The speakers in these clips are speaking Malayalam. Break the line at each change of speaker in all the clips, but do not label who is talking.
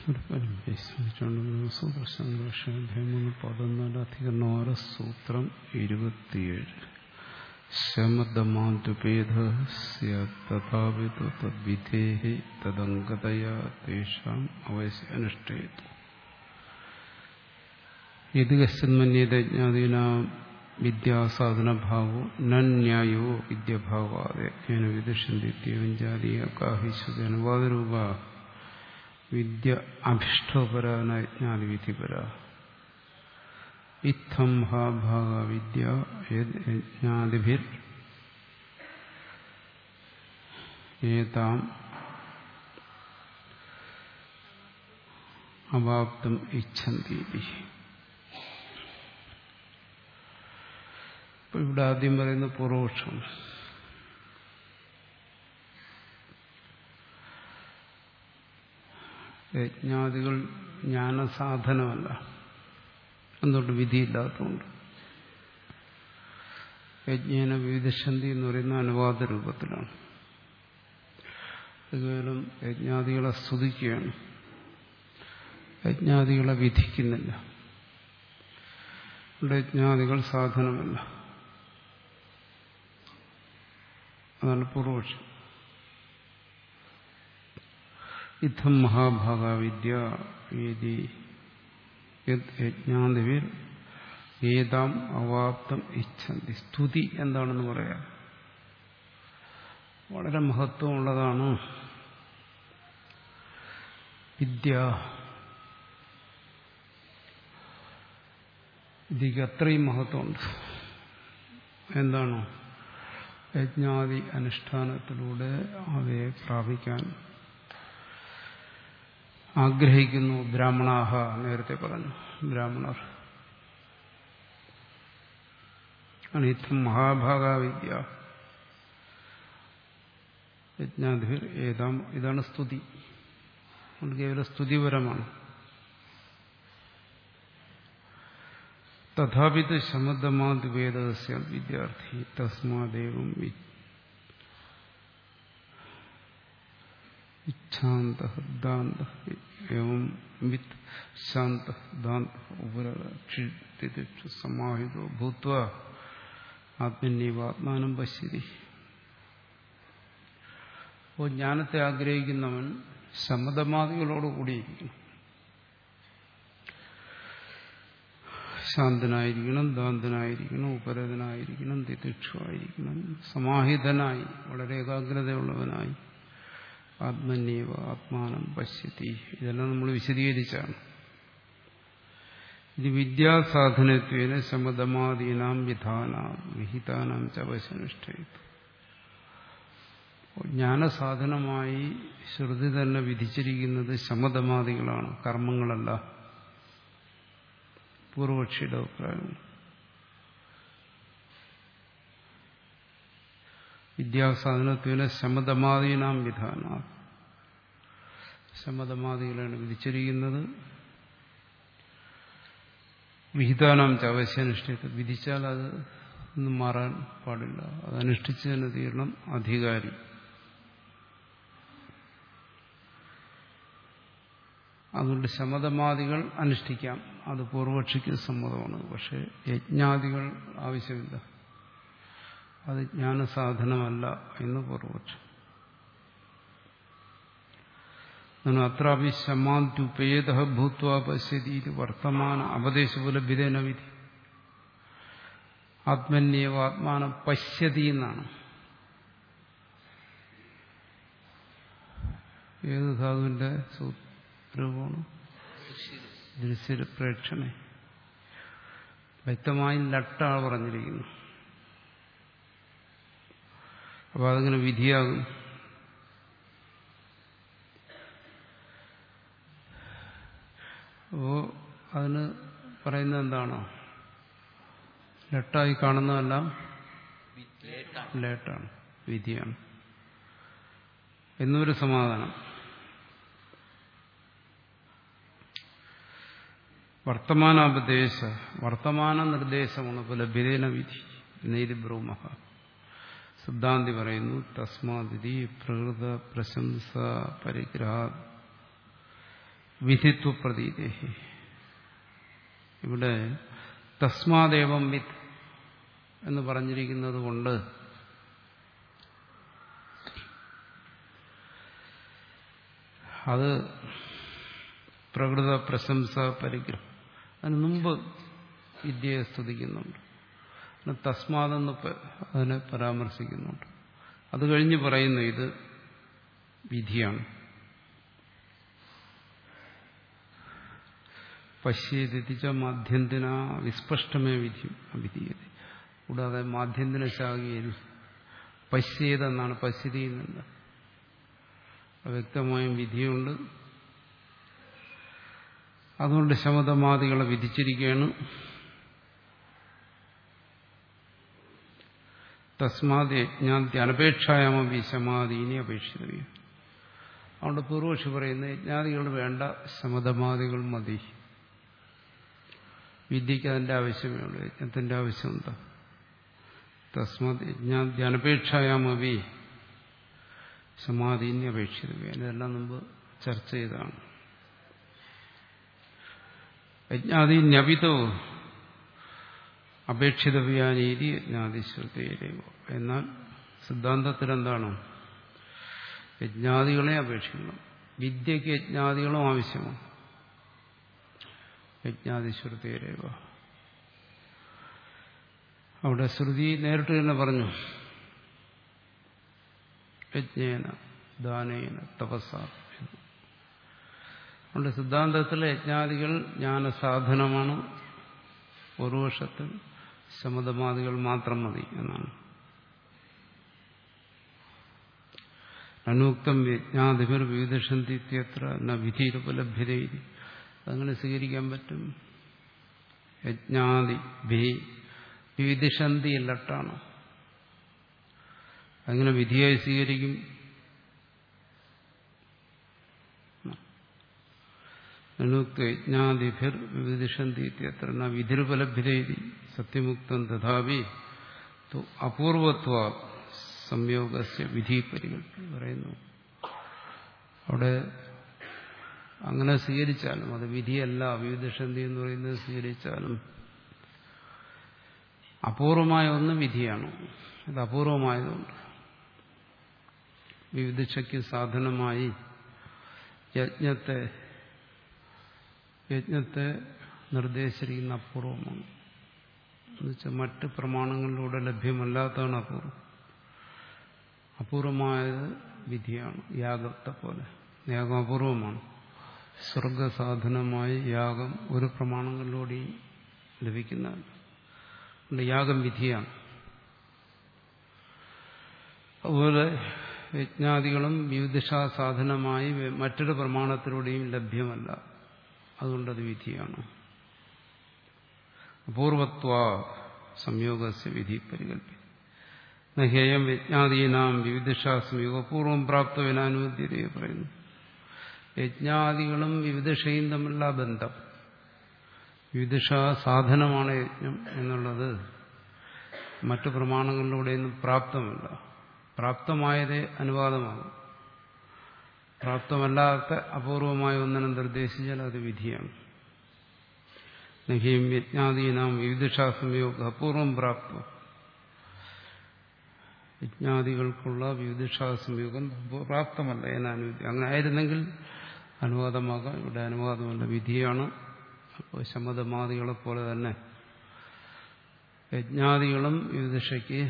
സൂത്രസംഘർഷാധ്യായം പതിനാല് അധികനാറ് സൂത്രം ഇരുപത്തിയേഴ് ശമദമാതുപേദ തഥാവിധ തദ്വിധേ തദംഗതയാ തേഷാം അവശ്യനുഷ്ഠേതു യതി കശ്ചന്മന്യതജ്ഞാതീനാം വിദ്യാസാധനഭാവോ നന്യായോ വിദ്യഭാവാദേന വിദുഷന്തിത്യം ജാതീയകാഹിശ്വതി അനുവാദരൂപ വിദ്യ അഭിഷ്ടപരാജ്ഞാതിവിധിപര ഇത്തം ഹാ ഭാഗ വിദ്യ യജ്ഞാതിഭിർ ഏതാം അവാപ്തം ഇച്ഛന്തി ഇപ്പൊ ഇവിടെ ആദ്യം പറയുന്ന പൂർവപക്ഷം യജ്ഞാദികൾ ജ്ഞാനസാധനമല്ല എന്തുകൊണ്ട് വിധിയില്ലാത്തതുകൊണ്ട് യജ്ഞേന വിവിധശന്തി എന്ന് പറയുന്ന അനുവാദ രൂപത്തിലാണ് കേവലം യജ്ഞാദികളെ സ്തുതിക്കുകയാണ് യജ്ഞാദികളെ വിധിക്കുന്നില്ല ഇവിടെ യജ്ഞാദികൾ സാധനമല്ല അതാണ് പൂർവപക്ഷം ഇത്തം മഹാഭാഗവിദ്യ യജ്ഞാതിവിർ ഏതാം അവാപ്തം ഇച്ഛന്തി സ്തുതി എന്താണെന്ന് പറയാം വളരെ മഹത്വമുള്ളതാണ് വിദ്യ വിദ്യക്ക് അത്രയും മഹത്വമുണ്ട് എന്താണ് യജ്ഞാദി അനുഷ്ഠാനത്തിലൂടെ അവയെ പ്രാപിക്കാൻ ആഗ്രഹിക്കുന്നു ബ്രാഹ്മണാഹ നേരത്തെ പറഞ്ഞു ബ്രാഹ്മണർ അനിത്തം മഹാഭാഗാവിദ്യ യജ്ഞാധിപർ ഏതാം ഇതാണ് സ്തുതി കേവല സ്തുതിപരമാണ് തഥാപിത് ശമദമാദ്വേദസ്യ വിദ്യാർത്ഥി തസ്മാദേവം ഇച്ഛാന്ത ദാന്ത എവം വിത്ത് ശാന്ത ദാന്ത ഉപരക്ഷിതിക്ഷു സമാഹിതോ ഭൂത്വ ആത്മന്യവാത്മാനം പശ്യതി അപ്പോൾ ജ്ഞാനത്തെ ആഗ്രഹിക്കുന്നവൻ ശമതമാദികളോടുകൂടിയിരിക്കണം ശാന്തനായിരിക്കണം ദാന്തനായിരിക്കണം ഉപരതനായിരിക്കണം തിതിക്ഷുവായിരിക്കണം സമാഹിതനായി വളരെ ഏകാഗ്രതയുള്ളവനായി ആത്മന്യവ ആത്മാനം പശ്യത്തി ഇതെല്ലാം നമ്മൾ വിശദീകരിച്ചാണ് ഇത് വിദ്യാസാധനത്വേന ശമതമാദീനാം വിധാന വിഹിതാനാം ചവശനുഷ്ഠയിത്തു ജ്ഞാനസാധനമായി ശ്രുതി തന്നെ വിധിച്ചിരിക്കുന്നത് ശമതമാദികളാണ് കർമ്മങ്ങളല്ല പൂർവക്ഷിയുടെ അഭിപ്രായം വിദ്യാസാധനത്വന ശമതമാദീനാം വിധാന ശമതമാദികളാണ് വിധിച്ചിരിക്കുന്നത് വിഹിതാനാം ചവശ്യനുഷ്ഠിത്ത് വിധിച്ചാൽ അത് ഒന്നും മാറാൻ പാടില്ല അത് അനുഷ്ഠിച്ചു തന്നെ തീരണം അധികാരി അതുകൊണ്ട് ശമതമാദികൾ അനുഷ്ഠിക്കാം അത് പൂർവക്ഷിക്ക് സമ്മതമാണ് പക്ഷെ യജ്ഞാദികൾ ആവശ്യമില്ല അത് ജ്ഞാനസാധനമല്ല എന്ന് പൂർവപക്ഷം അത്രാപി ശമാദ്യുപേത ഭൂത്വ പശ്യതി വർത്തമാന അപദേശപുലഭിതേന വിധി ആത്മന്യവ ആത്മാന പശ്യതി എന്നാണ് ഏത് ധാതുവിന്റെ രൂപമാണ് ദൃശ്യ പ്രേക്ഷണ വ്യക്തമായി ലട്ടാണ് പറഞ്ഞിരിക്കുന്നു അപ്പൊ അതങ്ങനെ വിധിയാകും അപ്പോ അതിന് പറയുന്നത് എന്താണോ ലട്ടായി കാണുന്നതെല്ലാം ലേട്ടാണ് വിധിയാണ് എന്നൊരു സമാധാനം വർത്തമാനാപദേശ വർത്തമാന നിർദ്ദേശമാണ് പുലഭിരേന വിധി നീതി ബ്രൂമ സിദ്ധാന്തി പറയുന്നു തസ്മാതിഥി പ്രകൃത പ്രശംസ പരിഗ്രഹ വിധിത്വ പ്രതീതേഹി ഇവിടെ തസ്മാദേവം വിത്ത് എന്ന് പറഞ്ഞിരിക്കുന്നത് കൊണ്ട് അത് പ്രകൃത പ്രശംസ പരിഗ്രഹം അതിന് മുമ്പ് വിദ്യയെ സ്തുതിക്കുന്നുണ്ട് തസ്മാതെന്ന് അതിനെ പരാമർശിക്കുന്നുണ്ട് അത് കഴിഞ്ഞ് പറയുന്നു ഇത് വിധിയാണ് പശ്യേതിച്ച മാധ്യന്തിന വിസ്പഷ്ടമേ വിധി വിധീയത കൂടാതെ മാധ്യന്തിന ശാഖയിൽ പശ്യേതെന്നാണ് പശ്യതി എന്നല്ല വ്യക്തമായും വിധിയുണ്ട് അതുകൊണ്ട് ശമതമാദികളെ വിധിച്ചിരിക്കുകയാണ് തസ്മാത് യജ്ഞാന്തി അനപേക്ഷായാമി ശമാദീനി അപേക്ഷിതവ്യം അതുകൊണ്ട് പൂർവക്ഷി പറയുന്ന യജ്ഞാദികൾ വേണ്ട ശമതമാദികൾ മതി വിദ്യയ്ക്ക് അതിന്റെ ആവശ്യമേ ഉള്ളൂ യജ്ഞത്തിന്റെ ആവശ്യം എന്താ തസ്മാത് യജ്ഞാന്തി അനപേക്ഷായാമി സമാധീനി അപേക്ഷിതവ്യം ഇതെല്ലാം മുമ്പ് ചർച്ച ചെയ്താണ് യജ്ഞാദീന്യപിതോ അപേക്ഷിതവ്യാനീതി യജ്ഞാതിശ്രുതിയിലേവോ എന്നാൽ സിദ്ധാന്തത്തിൽ എന്താണ് യജ്ഞാദികളെ അപേക്ഷിക്കണം വിദ്യയ്ക്ക് യജ്ഞാദികളും ആവശ്യമാണ് യജ്ഞാതിശ്രുതിയിലേവ അവിടെ ശ്രുതി നേരിട്ട് തന്നെ പറഞ്ഞു യജ്ഞേന ദാനേന തപസ്സ അതുകൊണ്ട് സിദ്ധാന്തത്തിലെ യജ്ഞാദികൾ ജ്ഞാനസാധനമാണ് പൂർവപക്ഷത്തിൽ ശമതമാദികൾ മാത്രം മതി എന്നാണ് അനുക്തം യജ്ഞാധിപർ വിവിധന്തി ഇത്യത്ര ന വിധിയിലുപലഭ്യത അതങ്ങനെ സ്വീകരിക്കാൻ പറ്റും യജ്ഞാദി ഭി വിവിധിഷന്തി ലട്ടാണ് അങ്ങനെ വിധിയായി സ്വീകരിക്കും യജ്ഞാദിഭിർ വിവിധിഷന്തി ഇത്യത്ര ന വിധിരുപലഭ്യത സത്യമുക്തം തഥാപി അപൂർവത്വ സംയോഗസ്യ വിധി പരികൽപ്പി പറയുന്നു അവിടെ അങ്ങനെ സ്വീകരിച്ചാലും അത് വിധിയല്ല വിവിധഷന്തി എന്ന് പറയുന്നത് സ്വീകരിച്ചാലും അപൂർവമായ ഒന്ന് വിധിയാണ് അത് അപൂർവമായതുകൊണ്ട് വിവിധയ്ക്ക് സാധനമായി യജ്ഞത്തെ യജ്ഞത്തെ നിർദ്ദേശിച്ചിരിക്കുന്ന അപൂർവമാണ് എന്നുവെച്ചാൽ മറ്റ് പ്രമാണങ്ങളിലൂടെ ലഭ്യമല്ലാത്തതാണ് അപൂർവം അപൂർവമായത് വിധിയാണ് യാഗത്തെ പോലെ യാഗം അപൂർവമാണ് സ്വർഗസാധനമായി യാഗം ഒരു പ്രമാണങ്ങളിലൂടെയും ലഭിക്കുന്നതാണ് യാഗം വിധിയാണ് അതുപോലെ യജ്ഞാദികളും വിവിധിഷാ സാധനമായി മറ്റൊരു പ്രമാണത്തിലൂടെയും ലഭ്യമല്ല അതുകൊണ്ടത് വിധിയാണ് അപൂർവത്വ സംയോഗസ്യ വിധി പരികൽപ്പി നഹ്യം യജ്ഞാദീനാം വിവിധിഷാ സംയോഗ പൂർവം പ്രാപ്തവിനാനുദ്ധ്യതയെ പറയുന്നു യജ്ഞാദികളും വിവിധിഷയും തമ്മിലുള്ള ബന്ധം വിവിധിഷ സാധനമാണ് യജ്ഞം എന്നുള്ളത് മറ്റു പ്രമാണങ്ങളിലൂടെയൊന്നും പ്രാപ്തമല്ല പ്രാപ്തമായതേ അനുവാദമാകും പ്രാപ്തമല്ലാത്ത അപൂർവമായ ഒന്നിനെ നിർദ്ദേശിച്ചാൽ അത് വിധിയാണ് നഹീം യജ്ഞാദീനാം വിവിധിഷാ സംയോഗ അപൂർവം പ്രാപ്തം യജ്ഞാദികൾക്കുള്ള വിവിധിഷാ സംയോഗം പ്രാപ്തമല്ല എന്നാനുവദി അങ്ങനെ ആയിരുന്നെങ്കിൽ അനുവാദമാകാം ഇവിടെ അനുവാദമല്ല വിധിയാണ് അപ്പോൾ ശമതമാദികളെ പോലെ തന്നെ യജ്ഞാദികളും വിവിധിഷയ്ക്ക്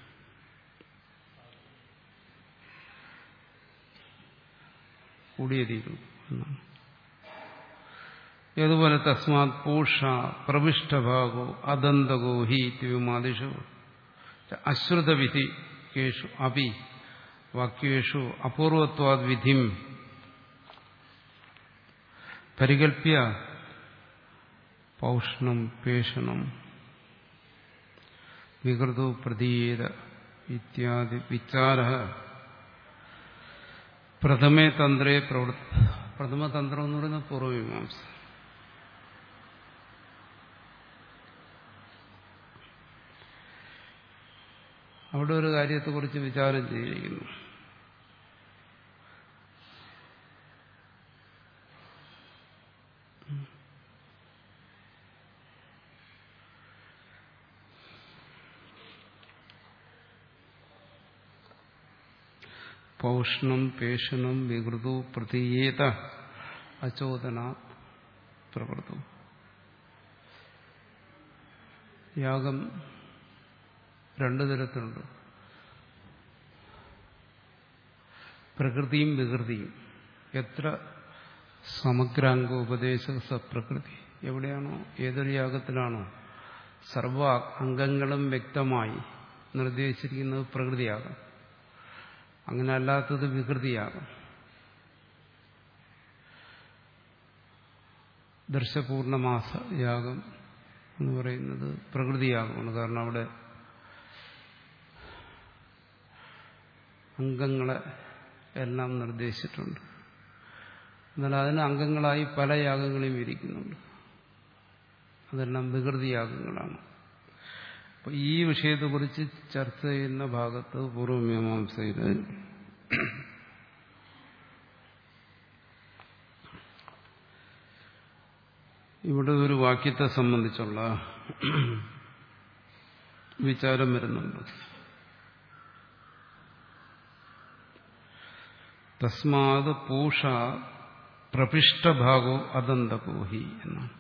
കൂടിയേ തീരൂ എന്നാണ് ഏതുപോലെ തസ്മാത് പൂഷ പ്രവിഷ്ടഭാഗോ അദന്തകോ ഹി ഇത്യമാദിഷു അശ്രുതവിധി കേഷു അപി വാക്യേഷു അപൂർവത്വാദ് വിധിം പരികൽപ്യ പൗഷ്ണം പേഷണം വികൃതോ പ്രതീയത ഇത്യാദി വിചാര പ്രഥമേ തന്ത്രേ പ്രവൃത്തി പ്രഥമ തന്ത്രം എന്ന് പറയുന്നത് പൂർവമീമാംസ അവിടെ ഒരു കാര്യത്തെക്കുറിച്ച് വിചാരം ചെയ്തിരിക്കുന്നു പൗഷ്ണം പേഷണം വികൃതു പ്രതീയേത അചോദന പ്രകൃതു യാഗം രണ്ടു തരത്തിലുണ്ട് പ്രകൃതിയും വികൃതിയും എത്ര സമഗ്രാംഗോപദേശ സപ്രകൃതി എവിടെയാണോ ഏതൊരു യാഗത്തിലാണോ സർവ അംഗങ്ങളും വ്യക്തമായി നിർദ്ദേശിച്ചിരിക്കുന്നത് പ്രകൃതിയാകാം അങ്ങനെ അല്ലാത്തത് വികൃതിയാകാം ദർശപൂർണമാസ യാഗം എന്ന് പറയുന്നത് പ്രകൃതിയാഗമാണ് കാരണം അവിടെ അംഗങ്ങളെ എല്ലാം നിർദ്ദേശിച്ചിട്ടുണ്ട് എന്നാൽ അതിന് അംഗങ്ങളായി പല യാഗങ്ങളെയും വിരിക്കുന്നുണ്ട് അതെല്ലാം വികൃതിയാഗങ്ങളാണ് അപ്പോൾ ഈ വിഷയത്തെക്കുറിച്ച് ചർച്ച ചെയ്യുന്ന ഭാഗത്ത് പൂർവമീമാംസയിൽ ഇവിടെ ഒരു വാക്യത്തെ സംബന്ധിച്ചുള്ള വിചാരം വരുന്നുണ്ട് തസ്മാത് പൂഷ പ്രപിഷ്ടഭാഗോ അദന്തകോഹി എന്നാണ്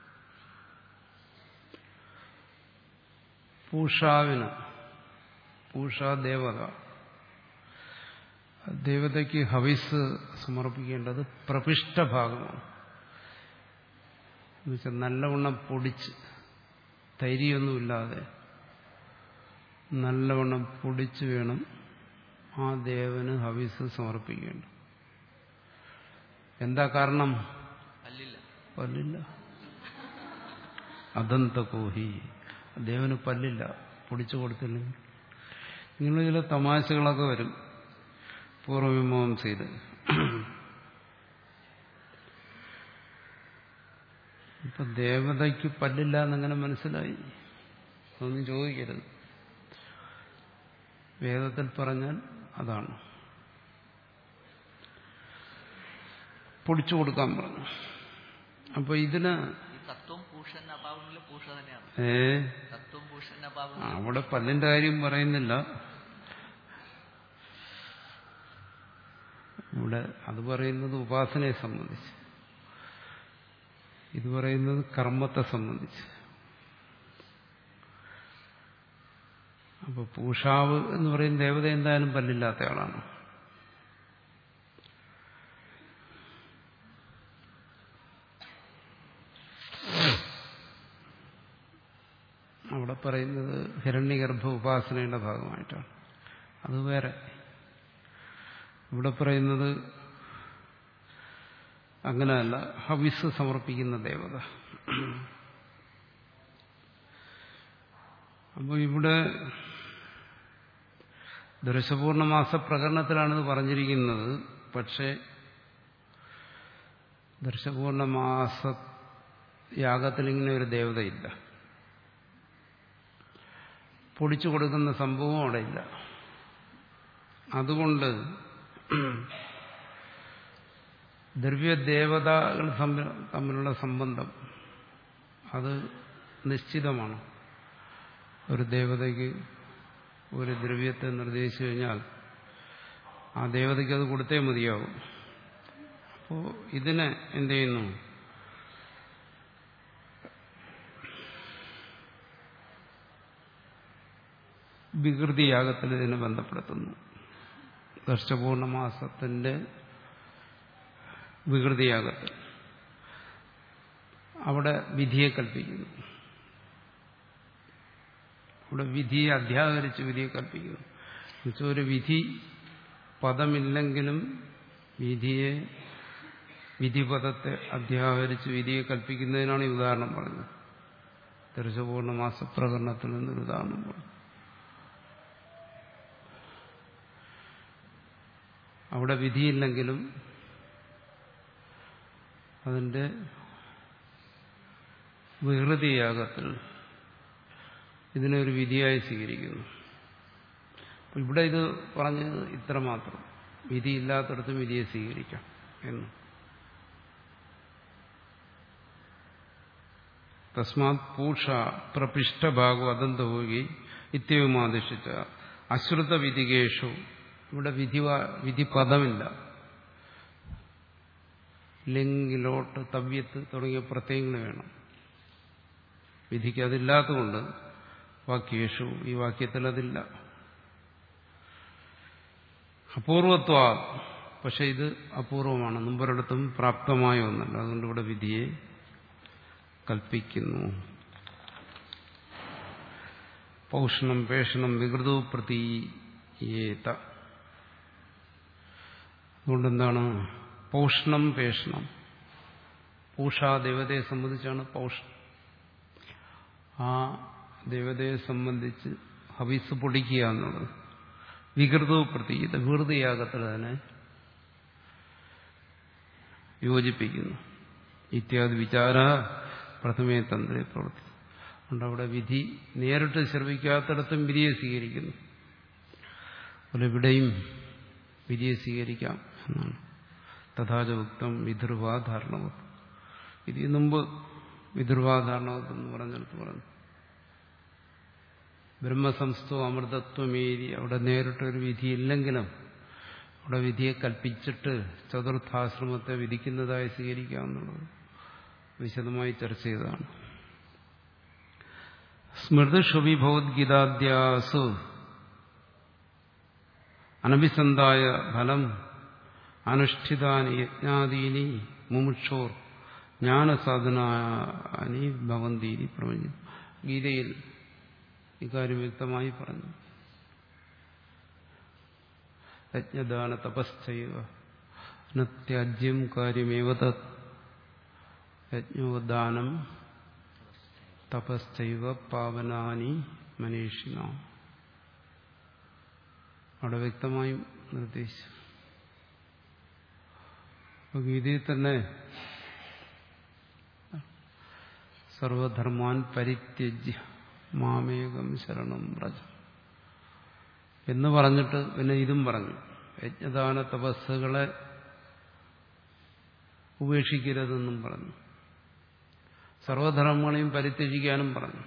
പൂഷാവിന് പൂഷ ദേവത ദേവതയ്ക്ക് ഹവിസ് സമർപ്പിക്കേണ്ടത് പ്രപിഷ്ടഭാഗമാണ് എന്നുവെച്ചാൽ നല്ലവണ്ണം പൊടിച്ച് തൈരിയൊന്നുമില്ലാതെ നല്ലവണ്ണം പൊടിച്ച് വേണം ആ ദേവന് ഹവിസ് സമർപ്പിക്കേണ്ടത് എന്താ കാരണം
പല്ലില്ല
പല്ലില്ല അദന്തകോഹി ദേവന് പല്ലില്ല പൊടിച്ചു കൊടുത്തില്ലെങ്കിൽ ഇങ്ങനെ ചില തമാശകളൊക്കെ വരും പൂർവമീമാംസയിൽ ഇപ്പൊ ദേവതയ്ക്ക് പല്ലില്ല എന്നെങ്ങനെ മനസ്സിലായി അതൊന്നും ചോദിക്കരുത് വേദത്തിൽ പറഞ്ഞാൽ അതാണ് പൊടിച്ചു കൊടുക്കാൻ പറഞ്ഞു അപ്പൊ ഇതിന്
ഈ തത്വം പൂഷൻ അഭാവങ്ങളിൽ പൂഷ തന്നെയാണ്
ഏ
തത്വം പൂഷൻ അഭാവം
അവിടെ പല്ലിന്റെ കാര്യം പറയുന്നില്ല ഇവിടെ അത് പറയുന്നത് ഉപാസനയെ സംബന്ധിച്ച് ഇത് പറയുന്നത് കർമ്മത്തെ സംബന്ധിച്ച് അപ്പൊ പൂഷാവ് എന്ന് പറയുന്ന ദേവത എന്തായാലും പല്ലില്ലാത്ത ആളാണ് അവിടെ പറയുന്നത് ഹിരണ്യഗർഭ ഉപാസനയുടെ ഭാഗമായിട്ടാണ് അത് വേറെ ഇവിടെ പറയുന്നത് അങ്ങനെയല്ല ഹവിസ് സമർപ്പിക്കുന്ന ദേവത അപ്പോൾ ഇവിടെ ദർശപൂർണമാസ പ്രകരണത്തിലാണിത് പറഞ്ഞിരിക്കുന്നത് പക്ഷേ ദർശപൂർണമാസ യാഗത്തിൽ ഇങ്ങനെ ഒരു ദേവതയില്ല പൊടിച്ചു കൊടുക്കുന്ന സംഭവം അവിടെ ഇല്ല അതുകൊണ്ട് ദ്രവ്യദേവതകൾ തമ്മിലുള്ള സംബന്ധം അത് നിശ്ചിതമാണ് ഒരു ദേവതയ്ക്ക് ഒരു ദ്രവ്യത്തെ നിർദ്ദേശിച്ചു കഴിഞ്ഞാൽ ആ ദേവതയ്ക്ക് അത് കൊടുത്തേ മതിയാവും അപ്പോൾ ഇതിനെ എന്ത് ചെയ്യുന്നു വികൃതിയാഗത്തിൽ ഇതിനെ ബന്ധപ്പെടുത്തുന്നു ദർശപൂർണമാസത്തിന്റെ വികൃതിയാഗത്തിൽ അവിടെ വിധിയെ കൽപ്പിക്കുന്നു അവിടെ വിധിയെ അധ്യാകരിച്ച് വിധിയെ കൽപ്പിക്കുന്നു എന്നുവെച്ചാൽ ഒരു വിധി പദമില്ലെങ്കിലും വിധിയെ വിധിപദത്തെ അധ്യാഹരിച്ച് വിധിയെ കൽപ്പിക്കുന്നതിനാണ് ഈ ഉദാഹരണം പറഞ്ഞത് ദർശപൂർണ്ണ മാസപ്രകരണത്തിൽ നിന്നൊരു ഉദാഹരണം പറഞ്ഞു അവിടെ വിധിയില്ലെങ്കിലും അതിന്റെ വികൃതിയാഗത്തിൽ ഇതിനെ ഒരു വിധിയായി സ്വീകരിക്കുന്നു അപ്പൊ ഇവിടെ ഇത് പറഞ്ഞത് ഇത്രമാത്രം വിധിയില്ലാത്തടത്തും വിധിയെ സ്വീകരിക്കാം എന്ന് തസ്മാത് പൂഷ പ്രപിഷ്ടഭാഗോ അദന്തോകി ഇത്യവുമാദിഷിച്ച അശ്രുത വിധികേഷു ഇവിടെ വിധി വിധിപദമില്ല ലിംഗ് ലോട്ട് തവ്യത്ത് തുടങ്ങിയ പ്രത്യയങ്ങൾ വേണം വിധിക്ക് അതില്ലാത്തതുകൊണ്ട് വാക്യേഷു ഈ വാക്യത്തിൽ അതില്ല അപൂർവത്വ പക്ഷെ ഇത് അപൂർവമാണ് മുമ്പൊരിടത്തും പ്രാപ്തമായ ഒന്നല്ല അതുകൊണ്ട് ഇവിടെ വിധിയെ കൽപ്പിക്കുന്നു പൗഷണം പേഷണം വികൃതോ പ്രതീയേത അതുകൊണ്ടെന്താണ് പൗഷ്ണം പേഷണം പൂഷാ ദേവതയെ സംബന്ധിച്ചാണ് പൗഷ്ണം ആ ദേവതയെ സംബന്ധിച്ച് ഹവിസ് പൊടിക്കുക എന്നുള്ളത് വികൃതോ പ്രതീത വികൃതിയാകത്തിൽ തന്നെ യോജിപ്പിക്കുന്നു ഇത്യാദി വിചാര പ്രഥമേ തന്ത്രെ പ്രവർത്തി അതുകൊണ്ട് അവിടെ വിധി നേരിട്ട് ശ്രവിക്കാത്തിടത്തും വിധിയെ സ്വീകരിക്കുന്നു അതുപോലെ ഇവിടെയും വിധിയെ സ്വീകരിക്കാം എന്നാണ് തഥാചുക്തം വിധുർവാധാരണവത്ത് ഇതിന് മുമ്പ് വിധുർവാധാരണവത്ത് എന്ന് പറഞ്ഞെടുത്ത് പറഞ്ഞു ബ്രഹ്മസംസ്ഥോ അമൃതത്വമേരി അവിടെ നേരിട്ടൊരു വിധിയില്ലെങ്കിലും അവിടെ വിധിയെ കൽപ്പിച്ചിട്ട് ചതുർത്ഥാശ്രമത്തെ വിധിക്കുന്നതായി സ്വീകരിക്കാമെന്നുള്ളത് വിശദമായി ചർച്ച ചെയ്തതാണ് സ്മൃതിഷുഭി ഭഗവത്ഗീതാദ്യാസു അനഭിസന്ധായ ഫലം അനുഷ്ഠിതാനി യജ്ഞാദീനി മുമുക്ഷോർ ജ്ഞാനസാധനാനി ഭവന്തീനി പ്രപഞ്ചം ഗീതയിൽ ഇക്കാര്യം വ്യക്തമായി പറഞ്ഞു യജ്ഞദാന തപശ്ചൈവ നത്യാജ്യം കാര്യമേവ തത് യജ്ഞോദാനം തപശ്ചൈവ പാവനാനി മനീഷിന അവിടെ വ്യക്തമായും നിർദ്ദേശിച്ചു അപ്പൊ ഗീതയിൽ തന്നെ സർവധർമാൻ പരിത്യജ്യ മാമേകം ശരണം വ്രജ എന്ന് പറഞ്ഞിട്ട് പിന്നെ ഇതും പറഞ്ഞു യജ്ഞദാന തപസ്സുകളെ ഉപേക്ഷിക്കരുതെന്നും പറഞ്ഞു സർവധർമ്മങ്ങളെയും പരിത്യജിക്കാനും പറഞ്ഞു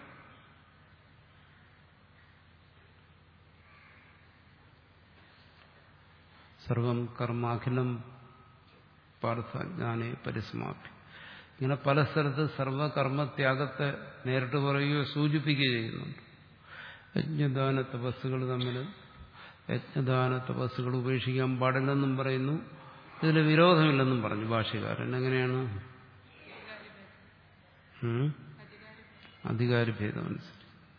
സർവം കർമാഖിലം പാർത്ഥജ്ഞാനെ പരിസമാപ്തി ഇങ്ങനെ പല സ്ഥലത്ത് സർവകർമ്മത്യാഗത്തെ നേരിട്ട് പറയുകയോ സൂചിപ്പിക്കുകയോ ചെയ്യുന്നുണ്ട് യജ്ഞദാന തപസ്സുകൾ തമ്മിൽ യജ്ഞദാന തപസ്സുകൾ ഉപേക്ഷിക്കാൻ പാടില്ലെന്നും പറയുന്നു ഇതിൽ വിരോധമില്ലെന്നും പറഞ്ഞു ഭാഷ്യകാരൻ എങ്ങനെയാണ് അധികാരി ഭേദമനുസരിച്ച്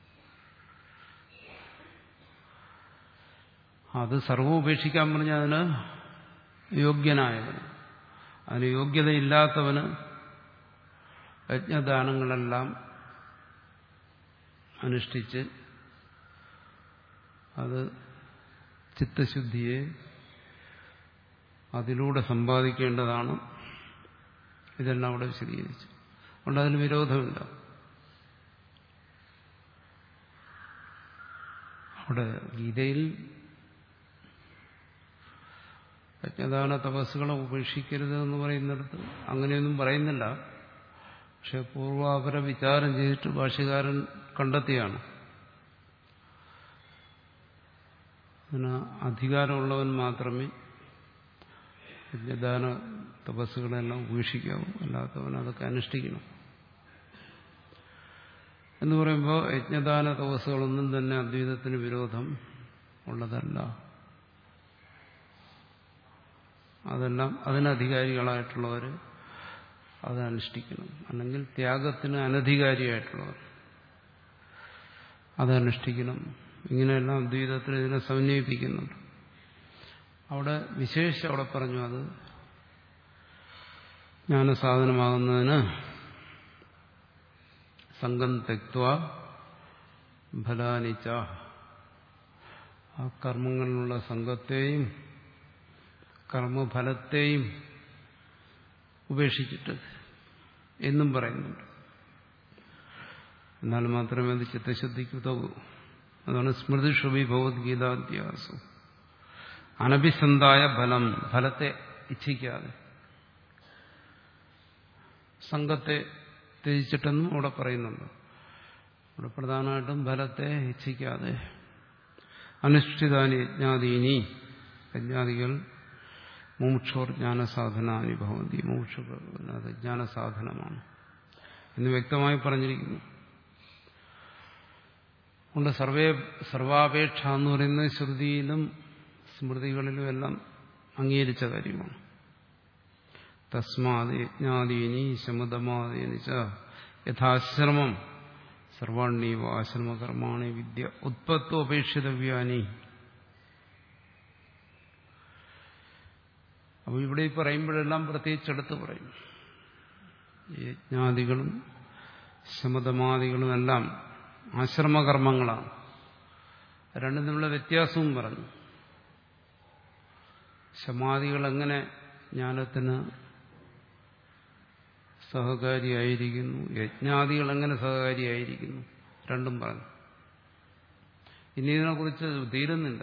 അത് സർവം ഉപേക്ഷിക്കാൻ പറഞ്ഞ അതിന് യോഗ്യനായവന് അതിന് യോഗ്യതയില്ലാത്തവന് യജ്ഞദാനങ്ങളെല്ലാം അനുഷ്ഠിച്ച് അത് ചിത്തശുദ്ധിയെ അതിലൂടെ സമ്പാദിക്കേണ്ടതാണ് ഇതെല്ലാം അവിടെ വിശദീകരിച്ചു അതുകൊണ്ട് അതിന് വിരോധമില്ല അവിടെ ഗീതയിൽ യജ്ഞദാന തപസ്സുകളെ ഉപേക്ഷിക്കരുത് എന്ന് പറയുന്നിടത്ത് അങ്ങനെയൊന്നും പറയുന്നില്ല പക്ഷെ പൂർവാപര വിചാരം ചെയ്തിട്ട് ഭാഷ്യകാരൻ കണ്ടെത്തിയാണ് അതിന് അധികാരമുള്ളവൻ മാത്രമേ യജ്ഞദാന തപസ്സുകളെല്ലാം ഉപേക്ഷിക്കാവൂ അല്ലാത്തവൻ അതൊക്കെ അനുഷ്ഠിക്കണം എന്ന് പറയുമ്പോൾ യജ്ഞദാന തപസ്സുകളൊന്നും തന്നെ അദ്വൈതത്തിന് വിരോധം ഉള്ളതല്ല അതെല്ലാം അതിനധികാരികളായിട്ടുള്ളവർ അതനുഷ്ഠിക്കണം അല്ലെങ്കിൽ ത്യാഗത്തിന് അനധികാരിയായിട്ടുള്ളവർ അതനുഷ്ഠിക്കണം ഇങ്ങനെയെല്ലാം അദ്വൈതത്തിൽ ഇതിനെ സമന്വയിപ്പിക്കുന്നുണ്ട് അവിടെ വിശേഷിച്ച് അവിടെ പറഞ്ഞു അത് ജ്ഞാനസാധനമാകുന്നതിന് സംഘം തെക്വ ഫലാനിച്ച ആ കർമ്മങ്ങളിലുള്ള സംഘത്തെയും കർമ്മഫലത്തെയും ഉപേക്ഷിച്ചിട്ട് എന്നും പറയുന്നുണ്ട് എന്നാൽ മാത്രമേ അത് ചിത്തശുദ്ധിക്ക് ഉതകൂ അതാണ് സ്മൃതിഷുഭി ഭഗവത്ഗീതാധ്യാസം അനഭിസന്ധായ ഫലം ഫലത്തെ ഇച്ഛിക്കാതെ സംഘത്തെ ത്യജിച്ചിട്ടെന്നും അവിടെ പറയുന്നുണ്ട് അവിടെ പ്രധാനമായിട്ടും ഫലത്തെ ഇച്ഛിക്കാതെ അനുഷ്ഠിതാനി യജ്ഞാദീനി യജ്ഞാദികൾ മുമുക്ഷോർ ജ്ഞാനസാധനാനി ഭവന്തി മുമുക്ഷ അത് ജ്ഞാനസാധനമാണ് എന്ന് വ്യക്തമായി പറഞ്ഞിരിക്കുന്നു അതുകൊണ്ട് സർവേ സർവാപേക്ഷ എന്ന് പറയുന്നത് ശ്രുതിയിലും സ്മൃതികളിലും എല്ലാം അംഗീകരിച്ച കാര്യമാണ് തസ്മാത് യജ്ഞാദീനി ശമതമാദീനി ച യഥാശ്രമം സർവാണീവ ആശ്രമകർമാണി വിദ്യ ഉത്പത്തോ അപേക്ഷിതവ്യാനി അപ്പോൾ ഇവിടെ ഈ പറയുമ്പോഴെല്ലാം പ്രത്യേകിച്ചെടുത്ത് പറയും യജ്ഞാദികളും ശമതമാദികളും എല്ലാം ആശ്രമകർമ്മങ്ങളാണ് രണ്ടും തമ്മിലുള്ള വ്യത്യാസവും പറഞ്ഞു ശമാദികൾ എങ്ങനെ ജ്ഞാനത്തിന് സഹകാരിയായിരിക്കുന്നു യജ്ഞാദികൾ എങ്ങനെ സഹകാരിയായിരിക്കുന്നു രണ്ടും പറഞ്ഞു ഇനി ഇതിനെക്കുറിച്ച് തീരുന്നില്ല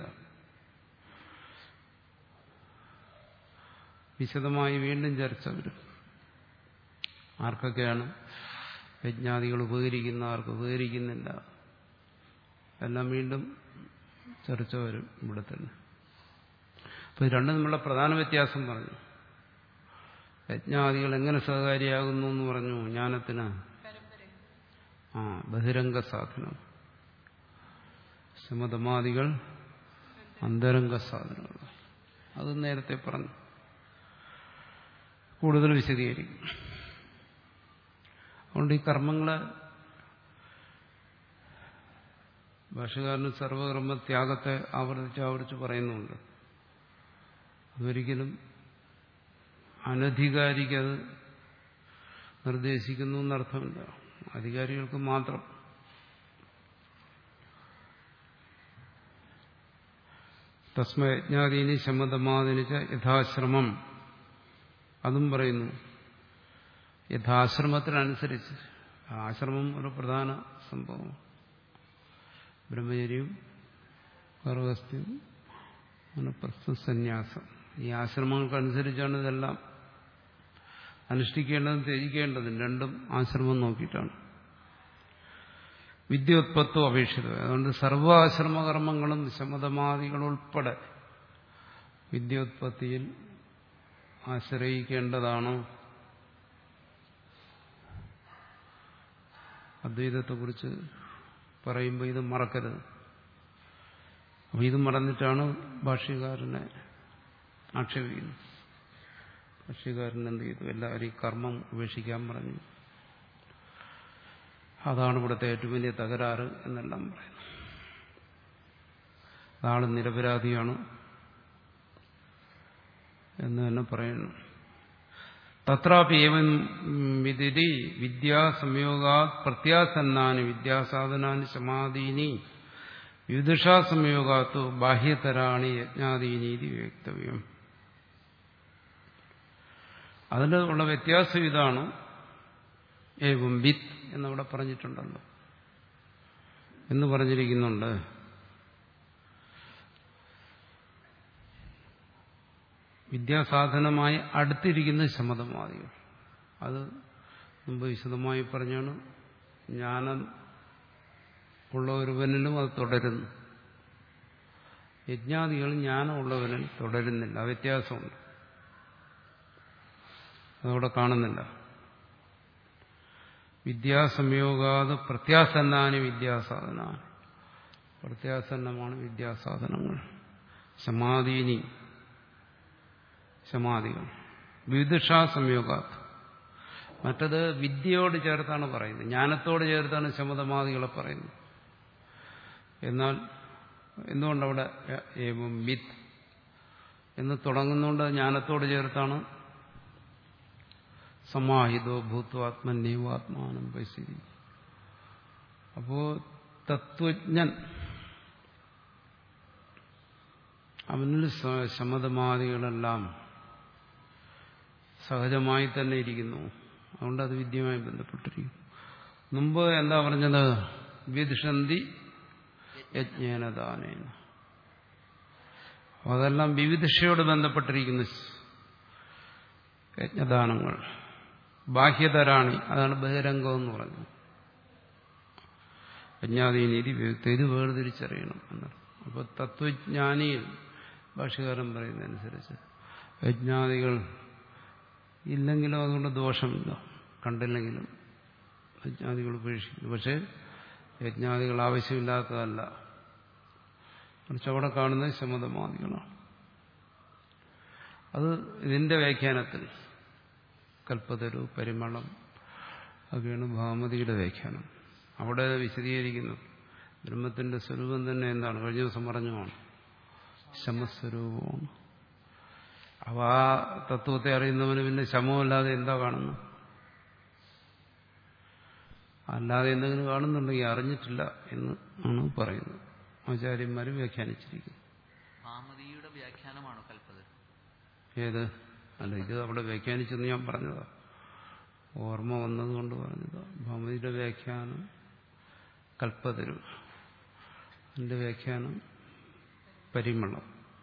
വിശദമായി വീണ്ടും ചർച്ച വരും ആർക്കൊക്കെയാണ് യജ്ഞാദികൾ ഉപകരിക്കുന്ന ആർക്ക് ഉപകരിക്കുന്നില്ല എല്ലാം വീണ്ടും ചർച്ച വരും ഇവിടെ തന്നെ അപ്പൊ രണ്ടും തമ്മിലുള്ള പ്രധാന വ്യത്യാസം പറഞ്ഞു യജ്ഞാദികൾ എങ്ങനെ സഹകാരിയാകുന്നു എന്ന് പറഞ്ഞു ജ്ഞാനത്തിന് ആ ബഹിരംഗ സാധനം സമതമാദികൾ അന്തരംഗ സാധനങ്ങൾ അത് നേരത്തെ പറഞ്ഞു കൂടുതൽ വിശദീകരിക്കും അതുകൊണ്ട് ഈ കർമ്മങ്ങളെ ഭാഷകാരന് സർവകർമ്മ ത്യാഗത്തെ ആവർത്തിച്ച് ആവർത്തിച്ച് പറയുന്നുണ്ട് അതൊരിക്കലും അനധികാരിക്കത് നിർദ്ദേശിക്കുന്നു എന്നർത്ഥമില്ല അധികാരികൾക്ക് മാത്രം തസ്മയജ്ഞാദീനി ശമതമാദിനിച്ച യഥാശ്രമം അതും പറയുന്നു യഥാശ്രമത്തിനനുസരിച്ച് ആശ്രമം ഒരു പ്രധാന സംഭവം ബ്രഹ്മചര്യം ഗർഭസ്ഥ്യം മനഃപ്രസ്ഥ സന്യാസം ഈ ആശ്രമങ്ങൾക്കനുസരിച്ചാണ് ഇതെല്ലാം അനുഷ്ഠിക്കേണ്ടതും ത്യജിക്കേണ്ടതും രണ്ടും ആശ്രമം നോക്കിയിട്ടാണ് വിദ്യോത്പത്തോ അപേക്ഷിതം അതുകൊണ്ട് സർവാശ്രമകർമ്മങ്ങളും ശമതമാദികളുൾപ്പെടെ വിദ്യോത്പത്തിയിൽ ആശ്രയിക്കേണ്ടതാണ് അദ്വൈതത്തെക്കുറിച്ച് പറയുമ്പോൾ ഇത് മറക്കരുത് അപ്പോൾ ഇത് മറന്നിട്ടാണ് ഭാഷ്യകാരനെ ആക്ഷേപിക്കുന്നത് ഭാഷ്യകാരൻ എന്ത് ചെയ്തു എല്ലാവരും കർമ്മം ഉപേക്ഷിക്കാൻ പറഞ്ഞു അതാണ് ഇവിടുത്തെ ഏറ്റവും വലിയ തകരാറ് എന്നെല്ലാം പറയുന്നു ആൾ നിരപരാധിയാണ് എന്ന് തന്നെ പറയുന്നു തത്രാപി ഏവം വിദിതി വിദ്യാസംയോഗാ പ്രത്യാസന്നാനി വിദ്യാസാധനാനി സമാധീനി വിദുഷാസംയോഗാത്തു ബാഹ്യതരാണി യജ്ഞാദീനീതി വ്യക്തവ്യം അതിൽ ഉള്ള വ്യത്യാസം ഇതാണ് ഏവം വിത്ത് എന്നവിടെ പറഞ്ഞിട്ടുണ്ടല്ലോ എന്ന് പറഞ്ഞിരിക്കുന്നുണ്ട് വിദ്യാസാധനമായി അടുത്തിരിക്കുന്ന ശമതമാദികൾ അത് മുമ്പ് വിശദമായി പറഞ്ഞാണ് ജ്ഞാനം ഉള്ള ഒരുവനിലും അത് തുടരുന്നു യജ്ഞാദികൾ ജ്ഞാനമുള്ളവനിൽ തുടരുന്നില്ല വ്യത്യാസമുണ്ട് അതവിടെ കാണുന്നില്ല വിദ്യാസംയോഗാത് പ്രത്യാസന്നാനി വിദ്യാസാധനാണ് പ്രത്യാസന്നമാണ് വിദ്യാസാധനങ്ങൾ സമാധീനി സമാധികൾ വിദുഷാ സംയോഗാത് മറ്റത് വിദ്യയോട് ചേർത്താണ് പറയുന്നത് ജ്ഞാനത്തോട് ചേർത്താണ് ശമതമാദികളെ പറയുന്നത് എന്നാൽ എന്തുകൊണ്ടവിടെ ഏവം വിത്ത് എന്ന് തുടങ്ങുന്നുകൊണ്ട് ജ്ഞാനത്തോട് ചേർത്താണ് സമാഹിതോ ഭൂത്വാത്മന്യവാത്മാനം പരിസ്ഥിതി അപ്പോ തത്വജ്ഞൻ അവനിൽ ശമതമാദികളെല്ലാം സഹജമായി തന്നെ ഇരിക്കുന്നു അതുകൊണ്ട് അത് വിദ്യയുമായി ബന്ധപ്പെട്ടിരിക്കുന്നു മുമ്പ് എന്താ പറഞ്ഞത് വിദിഷന്തി യജ്ഞേനദാനേന അതെല്ലാം വിവിധിഷയോട് ബന്ധപ്പെട്ടിരിക്കുന്നു യജ്ഞദാനങ്ങൾ ബാഹ്യതരാണി അതാണ് ബഹിരംഗം എന്ന് പറഞ്ഞത് യജ്ഞാദീനീതി ഇത് വേർതിരിച്ചറിയണം എന്നാണ് അപ്പോൾ തത്വജ്ഞാനിയിൽ ഭാഷകാരൻ പറയുന്നതനുസരിച്ച് യജ്ഞാദികൾ ഇല്ലെങ്കിലും അതുകൊണ്ട് ദോഷമില്ല കണ്ടില്ലെങ്കിലും യജ്ഞാദികൾ ഉപേക്ഷിക്കുന്നു പക്ഷേ യജ്ഞാദികൾ ആവശ്യമില്ലാത്തതല്ല മറിച്ച് അവിടെ കാണുന്നത് ശമതമാദികളാണ് അത് ഇതിന്റെ വ്യാഖ്യാനത്തിൽ കൽപ്പതരു പരിമളം ഒക്കെയാണ് ഭാമതിയുടെ വ്യാഖ്യാനം അവിടെ വിശദീകരിക്കുന്നു ബ്രഹ്മത്തിന്റെ സ്വരൂപം തന്നെ എന്താണ് കഴിഞ്ഞ ദിവസം പറഞ്ഞതാണ് ശമസ്വരൂപമാണ് അവ ആ തത്വത്തെ അറിയുന്നവന് പിന്നെ ശമമല്ലാതെ എന്താ കാണുന്നു അല്ലാതെ എന്തെങ്കിലും കാണുന്നുണ്ടെങ്കിൽ അറിഞ്ഞിട്ടില്ല എന്ന് ആണ് പറയുന്നത് ആചാര്യന്മാർ വ്യാഖ്യാനിച്ചിരിക്കുന്നു
ഭാമതിയുടെ വ്യാഖ്യാനമാണോ കൽപ്പത്
ഏത് അല്ല ഇത് അവിടെ വ്യാഖ്യാനിച്ചെന്ന് ഞാൻ പറഞ്ഞതാ ഓർമ്മ വന്നതുകൊണ്ട് പറഞ്ഞതാ ഭാമതിയുടെ വ്യാഖ്യാനം കൽപ്പതരു അതിന്റെ വ്യാഖ്യാനം പരിമളം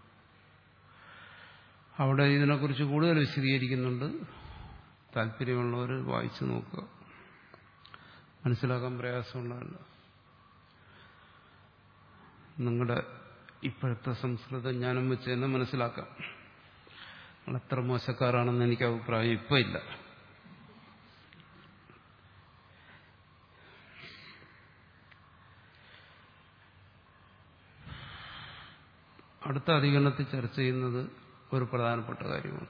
അവിടെ ഇതിനെക്കുറിച്ച് കൂടുതൽ വിശദീകരിക്കുന്നുണ്ട് താല്പര്യമുള്ളവർ വായിച്ചു നോക്കുക മനസ്സിലാക്കാൻ പ്രയാസമുള്ളതല്ല നിങ്ങളുടെ ഇപ്പോഴത്തെ സംസ്കൃത ജ്ഞാനം വെച്ച് തന്നെ മനസ്സിലാക്കാം നിങ്ങൾ എത്ര മോശക്കാരാണെന്ന് എനിക്ക് അഭിപ്രായം ഇപ്പം ഇല്ല അടുത്ത അധികരണത്തിൽ ചർച്ച ചെയ്യുന്നത് ഒരു പ്രധാനപ്പെട്ട കാര്യമാണ്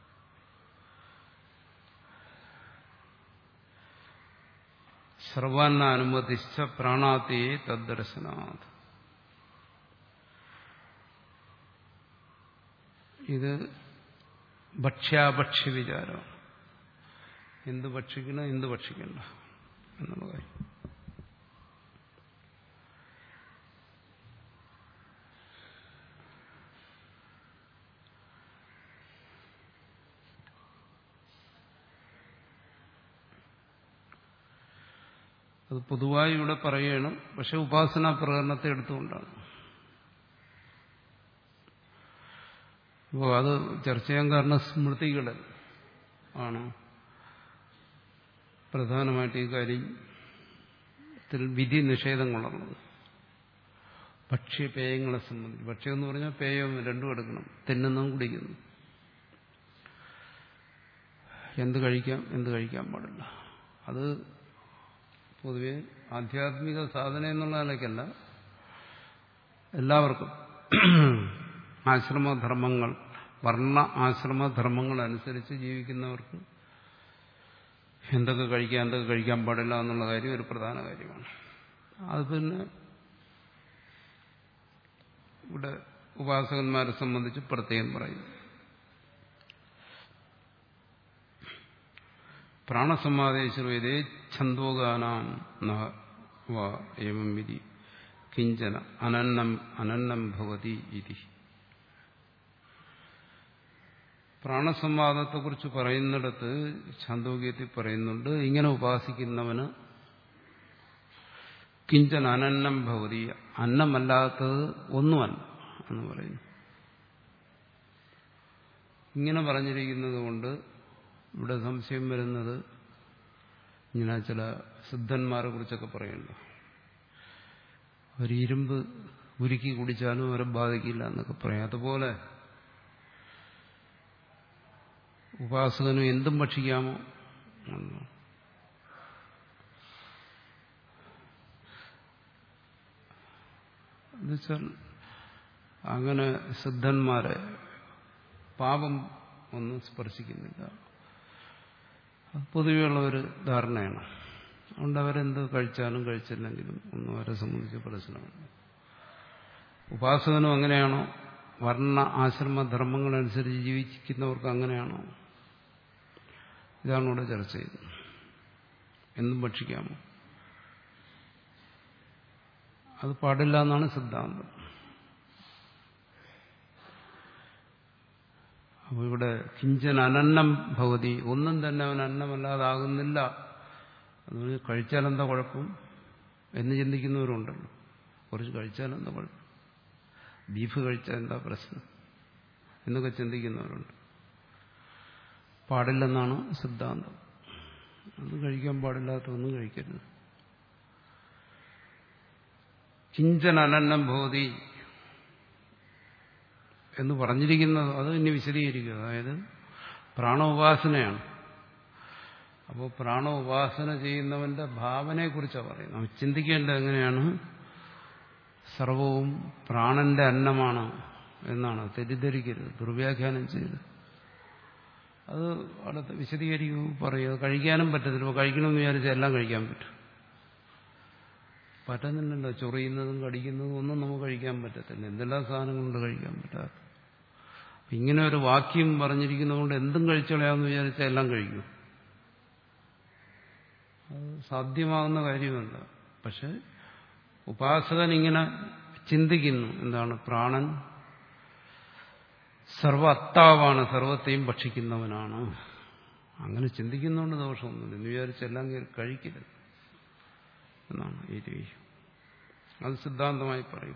സർവാന്ന അനുമതിച്ച പ്രാണാത്തിയെ തദ്ദർശനാഥ് ഇത് ഭക്ഷ്യാഭക്ഷ്യ വിചാരമാണ് എന്ത് ഭക്ഷിക്കണം എന്ത് ഭക്ഷിക്കണ്ട എന്നുള്ള കാര്യം അത് പൊതുവായി ഇവിടെ പറയണം പക്ഷെ ഉപാസനാ പ്രകടനത്തെ എടുത്തുകൊണ്ടാണ് അപ്പോൾ അത് ചർച്ച ചെയ്യാൻ കാരണം സ്മൃതികൾ ആണ് പ്രധാനമായിട്ട് ഈ കാര്യത്തിൽ വിധി നിഷേധങ്ങളുള്ളത് ഭക്ഷ്യപേയങ്ങളെ സംബന്ധിച്ച് ഭക്ഷ്യം എന്ന് പറഞ്ഞാൽ പേയം രണ്ടും എടുക്കണം തിന്നുന്നതും കുടിക്കുന്നു എന്ത് കഴിക്കാം എന്ത് കഴിക്കാൻ പാടില്ല അത് പൊതുവെ ആധ്യാത്മിക സാധന എന്നുള്ള നിലയ്ക്കല്ല എല്ലാവർക്കും ആശ്രമധർമ്മങ്ങൾ വർണ്ണ ആശ്രമധർമ്മങ്ങൾ അനുസരിച്ച് ജീവിക്കുന്നവർക്ക് എന്തൊക്കെ കഴിക്കാം എന്തൊക്കെ കഴിക്കാൻ പാടില്ല എന്നുള്ള കാര്യം ഒരു പ്രധാന കാര്യമാണ് അത് പിന്നെ ഇവിടെ ഉപാസകന്മാരെ സംബന്ധിച്ച് പ്രത്യേകം പറയുന്നു പ്രാണസമാദേശേ ഛന്തോഗാനാം ഏവം വിധി കിഞ്ചന അനന്നം അനന്നം ഭവതി ഇതി പ്രാണസംവാദത്തെക്കുറിച്ച് പറയുന്നിടത്ത് ഛാന്തോഗ്യത്തിൽ പറയുന്നുണ്ട് ഇങ്ങനെ ഉപാസിക്കുന്നവന് കിഞ്ചൻ അനന്നം ഭവതി അന്നമല്ലാത്തത് ഒന്നുമല്ല എന്ന് പറയുന്നു ഇങ്ങനെ പറഞ്ഞിരിക്കുന്നത് കൊണ്ട് ഇവിടെ സംശയം വരുന്നത് ഇങ്ങനെ ചില സിദ്ധന്മാരെ കുറിച്ചൊക്കെ പറയുന്നുണ്ട് അവർ ഇരുമ്പ് ഉരുക്കി കുടിച്ചാലും അവരെ ബാധിക്കില്ല എന്നൊക്കെ പറയാം അതുപോലെ ഉപാസകനും എന്തും ഭക്ഷിക്കാമോ എന്നുവെച്ചാൽ അങ്ങനെ സിദ്ധന്മാരെ പാപം ഒന്നും സ്പർശിക്കുന്നില്ല പൊതുവെയുള്ള ഒരു ധാരണയാണ് അതുകൊണ്ട് അവരെന്ത് കഴിച്ചാലും കഴിച്ചില്ലെങ്കിലും ഒന്നും അവരെ സംബന്ധിച്ച് പ്രശ്നമാണ് ഉപാസകനും അങ്ങനെയാണോ വർണ്ണ ആശ്രമധർമ്മങ്ങളനുസരിച്ച് ജീവിക്കുന്നവർക്ക് അങ്ങനെയാണോ ഇതാണ് ഇവിടെ ചർച്ച ചെയ്യുന്നത് എന്നും ഭക്ഷിക്കാമോ അത് പാടില്ല എന്നാണ് സിദ്ധാന്തം അപ്പോൾ ഇവിടെ കിഞ്ചൻ അനന്നം ഭവതി ഒന്നും തന്നെ അവൻ അന്നമല്ലാതാകുന്നില്ല അതുകൊണ്ട് കഴിച്ചാൽ എന്താ കുഴപ്പം എന്ന് ചിന്തിക്കുന്നവരുണ്ടല്ലോ കുറച്ച് കഴിച്ചാൽ എന്താ കുഴപ്പം ബീഫ് കഴിച്ചാൽ എന്താ പ്രശ്നം എന്നൊക്കെ ചിന്തിക്കുന്നവരുണ്ട് പാടില്ലെന്നാണ് സിദ്ധാന്തം അത് കഴിക്കാൻ പാടില്ലാത്തൊന്നും കഴിക്കരുത് കിഞ്ചൻ അനന്നം ഭവതി എന്ന് പറഞ്ഞിരിക്കുന്നത് അത് ഇനി വിശദീകരിക്കുക അതായത് പ്രാണോപാസനയാണ് അപ്പോൾ പ്രാണോപാസന ചെയ്യുന്നവന്റെ ഭാവനയെക്കുറിച്ചാണ് പറയുന്നത് അവൻ ചിന്തിക്കേണ്ടത് എങ്ങനെയാണ് സർവവും പ്രാണന്റെ അന്നമാണ് എന്നാണ് തെറ്റിദ്ധരിക്കരുത് ദുർവ്യാഖ്യാനം ചെയ്ത് അത് അടുത്ത് വിശദീകരിക്കൂ പറയുക കഴിക്കാനും പറ്റത്തില്ല ഇപ്പോൾ കഴിക്കണമെന്ന് വിചാരിച്ചാൽ എല്ലാം കഴിക്കാൻ പറ്റും പറ്റുന്നില്ലല്ലോ ചൊറിയുന്നതും കടിക്കുന്നതും ഒന്നും നമുക്ക് കഴിക്കാൻ പറ്റത്തില്ല എന്തെല്ലാം സാധനങ്ങളുണ്ട് കഴിക്കാൻ പറ്റാത്ത ഇങ്ങനെ ഒരു വാക്യം പറഞ്ഞിരിക്കുന്നതുകൊണ്ട് എന്തും കഴിച്ചോളയാമെന്ന് വിചാരിച്ചാൽ എല്ലാം കഴിക്കും അത് സാധ്യമാകുന്ന കാര്യമല്ല പക്ഷെ ഉപാസകൻ ഇങ്ങനെ ചിന്തിക്കുന്നു എന്താണ് പ്രാണൻ സർവ അത്താവാണ് സർവത്തെയും ഭക്ഷിക്കുന്നവനാണ് അങ്ങനെ ചിന്തിക്കുന്നതുകൊണ്ട് ദോഷമൊന്നുമില്ല എന്ന് വിചാരിച്ചെല്ലാം കഴിക്കരുത് എന്നാണ് ഈ രീതി അത് സിദ്ധാന്തമായി പറയും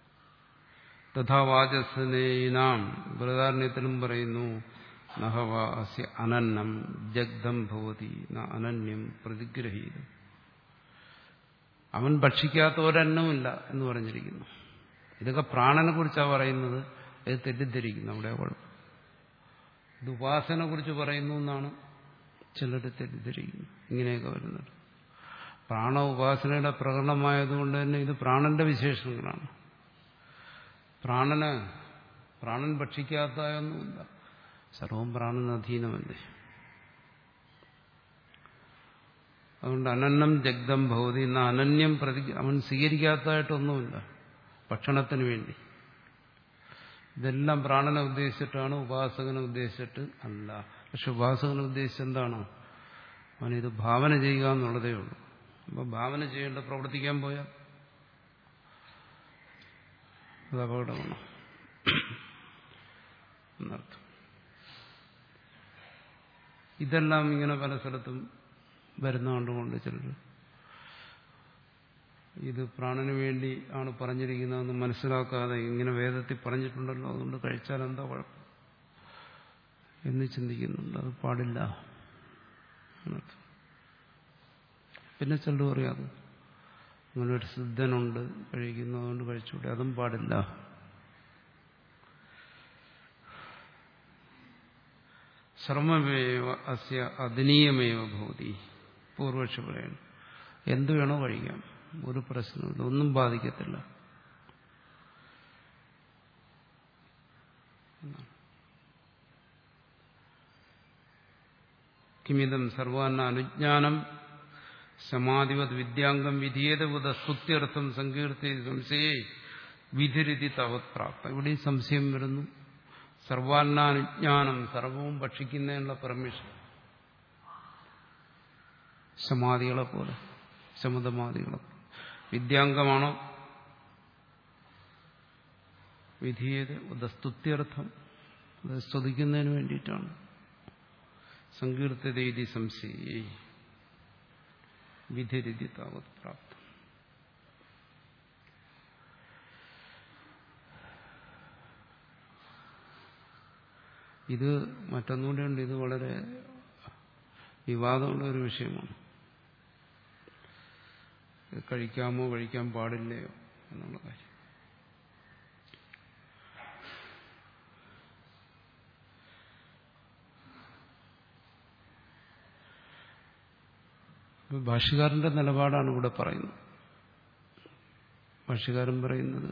തഥാവാചസ്നേനാം ബൃഹദാരണ്യത്തിലും പറയുന്നു നഹവാസ്യ അനന്നം ജഗ്ധം ഭവതി ന അനന്യം പ്രതിഗ്രഹീതം അവൻ ഭക്ഷിക്കാത്ത ഒരന്നവുമില്ല എന്ന് പറഞ്ഞിരിക്കുന്നു ഇതൊക്കെ പ്രാണനെ കുറിച്ചാണ് പറയുന്നത് ഇത് തെറ്റിദ്ധരിക്കുന്നു അവിടെ കുഴപ്പം ഇത് ഉപാസനെ കുറിച്ച് പറയുന്നു എന്നാണ് ചിലർ തെറ്റിദ്ധരിക്കുന്നു ഇങ്ങനെയൊക്കെ വരുന്നത് പ്രാണ ഉപാസനയുടെ പ്രകടനമായതുകൊണ്ട് തന്നെ ഇത് പ്രാണന്റെ വിശേഷങ്ങളാണ് പ്രാണന് പ്രാണൻ ഭക്ഷിക്കാത്തതൊന്നുമില്ല സർവം പ്രാണന് അധീനമല്ലേ അതുകൊണ്ട് അനന്നം ജഗ്ധം ഭവതി എന്ന അനന്യം പ്രതി അവൻ സ്വീകരിക്കാത്തതായിട്ടൊന്നുമില്ല ഭക്ഷണത്തിന് വേണ്ടി ഇതെല്ലാം പ്രാണനെ ഉദ്ദേശിച്ചിട്ടാണ് ഉപാസകനെ ഉദ്ദേശിച്ചിട്ട് അല്ല പക്ഷെ ഉപാസകനെ ഉദ്ദേശിച്ച് എന്താണ് അവനിത് ഭാവന ചെയ്യുക എന്നുള്ളതേ ഉള്ളൂ അപ്പോൾ ഭാവന ചെയ്യേണ്ട പ്രവർത്തിക്കാൻ പോയാൽ അത് അപകടമാണ് എന്നർത്ഥം ഇതെല്ലാം ഇങ്ങനെ പല സ്ഥലത്തും വരുന്ന കണ്ടുകൊണ്ട് ചിലർ ഇത് പ്രാണന് വേണ്ടി ആണ് പറഞ്ഞിരിക്കുന്നതെന്ന് മനസ്സിലാക്കാതെ ഇങ്ങനെ വേദത്തിൽ പറഞ്ഞിട്ടുണ്ടല്ലോ അതുകൊണ്ട് കഴിച്ചാൽ എന്താ കുഴപ്പം എന്ന് ചിന്തിക്കുന്നുണ്ട് അത് പാടില്ല എന്നർത്ഥം പിന്നെ ചിലർ പറയാത് അങ്ങനെ ഒരു സിദ്ധനുണ്ട് കഴിക്കുന്നതുകൊണ്ട് കഴിച്ചുകൂടെ അതും പാടില്ല ശ്രമമേവ അസ്യ അദനീയമേവ ഭൂതി പൂർവക്ഷ പറയണം എന്തു വേണോ കഴിക്കാം ഒരു പ്രശ്നമില്ല ഒന്നും ബാധിക്കത്തില്ല കിമിതം സർവാന്ന അനുജ്ഞാനം സമാധിവത് വിദ്യാംഗം വിധീയതവത സ്തുത്യർത്ഥം സങ്കീർത്തി സംശയേ വിധിരിതി തവത് പ്രാപ്ത ഇവിടെയും സംശയം വരുന്നു സർവാന്നാനുജ്ഞാനം സർവവും ഭക്ഷിക്കുന്നതിനുള്ള പെർമിഷൻ സമാധികളെ പോലെ ശമുദമാദികളെ വിദ്യാംഗമാണോ വിധീയത ഉദസ്തുത്യർത്ഥം അത് സ്തുതിക്കുന്നതിന് വേണ്ടിയിട്ടാണ് സങ്കീർത്തതീതി സംശയേ വിധിരിതി താവത് പ്രാപ്തം ഇത് മറ്റൊന്നുകൂടെ ഉണ്ട് ഇത് വളരെ വിവാദമുള്ള ഒരു വിഷയമാണ് ഇത് കഴിക്കാമോ കഴിക്കാൻ പാടില്ലയോ എന്നുള്ള കാര്യം ഭാഷ്യകാരന്റെ നിലപാടാണ് ഇവിടെ പറയുന്നത് ഭാഷ്യകാരൻ പറയുന്നത്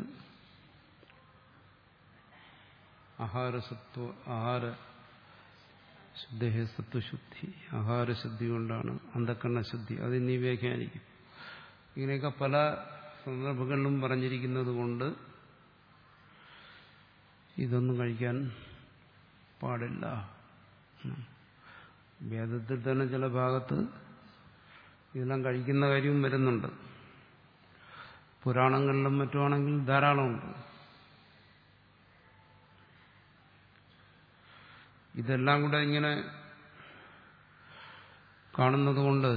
ആഹാരസത്വ ആഹാര ശുദ്ധേ സത്വശുദ്ധി ആഹാരശുദ്ധി കൊണ്ടാണ് അന്ധക്കരണശുദ്ധി അത് നീ വ്യാഖ്യാനിക്കും ഇങ്ങനെയൊക്കെ പല സന്ദർഭങ്ങളിലും പറഞ്ഞിരിക്കുന്നത് കൊണ്ട് ഇതൊന്നും കഴിക്കാൻ പാടില്ല വേദത്തിൽ തന്നെ ചില ഭാഗത്ത് ഇതെല്ലാം കഴിക്കുന്ന കാര്യവും വരുന്നുണ്ട് പുരാണങ്ങളിലും മറ്റുമാണെങ്കിൽ ധാരാളമുണ്ട് ഇതെല്ലാം കൂടെ ഇങ്ങനെ കാണുന്നത് കൊണ്ട്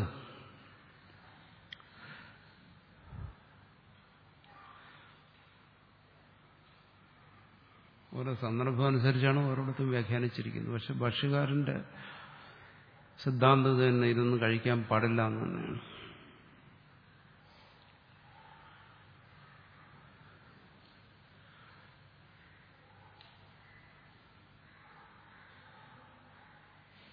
ഓരോ സന്ദർഭം അനുസരിച്ചാണ് ഓരോടത്തും വ്യാഖ്യാനിച്ചിരിക്കുന്നത് പക്ഷെ ഭക്ഷ്യകാരന്റെ സിദ്ധാന്തം തന്നെ ഇതൊന്നും കഴിക്കാൻ പാടില്ല എന്ന് തന്നെയാണ്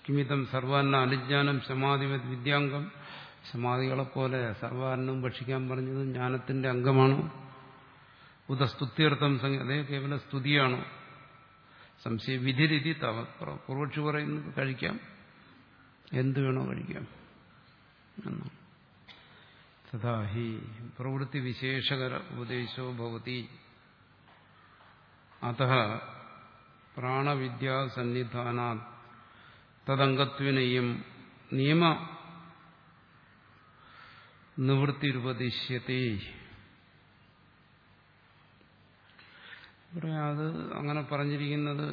കിമിതം സർവാന്ന അനുജ്ഞാനം സമാധിപത് വിദ്യാംഗം സമാധികളെപ്പോലെ സർവാന്നും ഭക്ഷിക്കാൻ പറഞ്ഞത് ജ്ഞാനത്തിന്റെ അംഗമാണ് ഉദസ്തുത്യർത്ഥം അതേ കേവല സ്തുതിയാണ് സംശയ വിധിരിതി തവ പൂർവക്ഷി പറയുന്നത് കഴിക്കാം എന്ത് വേണോ കഴിക്കാം എന്നാണ് തഥാ ഹി പ്രവൃത്തി വിശേഷകര ഉപദേശോ ഭവതി അത പ്രാണവിദ്യാസന്നിധാനാ തദംഗത്വനയും നിയമ നിവൃത്തിരുപദിശ്യത്തെ പറയാം അത് അങ്ങനെ പറഞ്ഞിരിക്കുന്നത്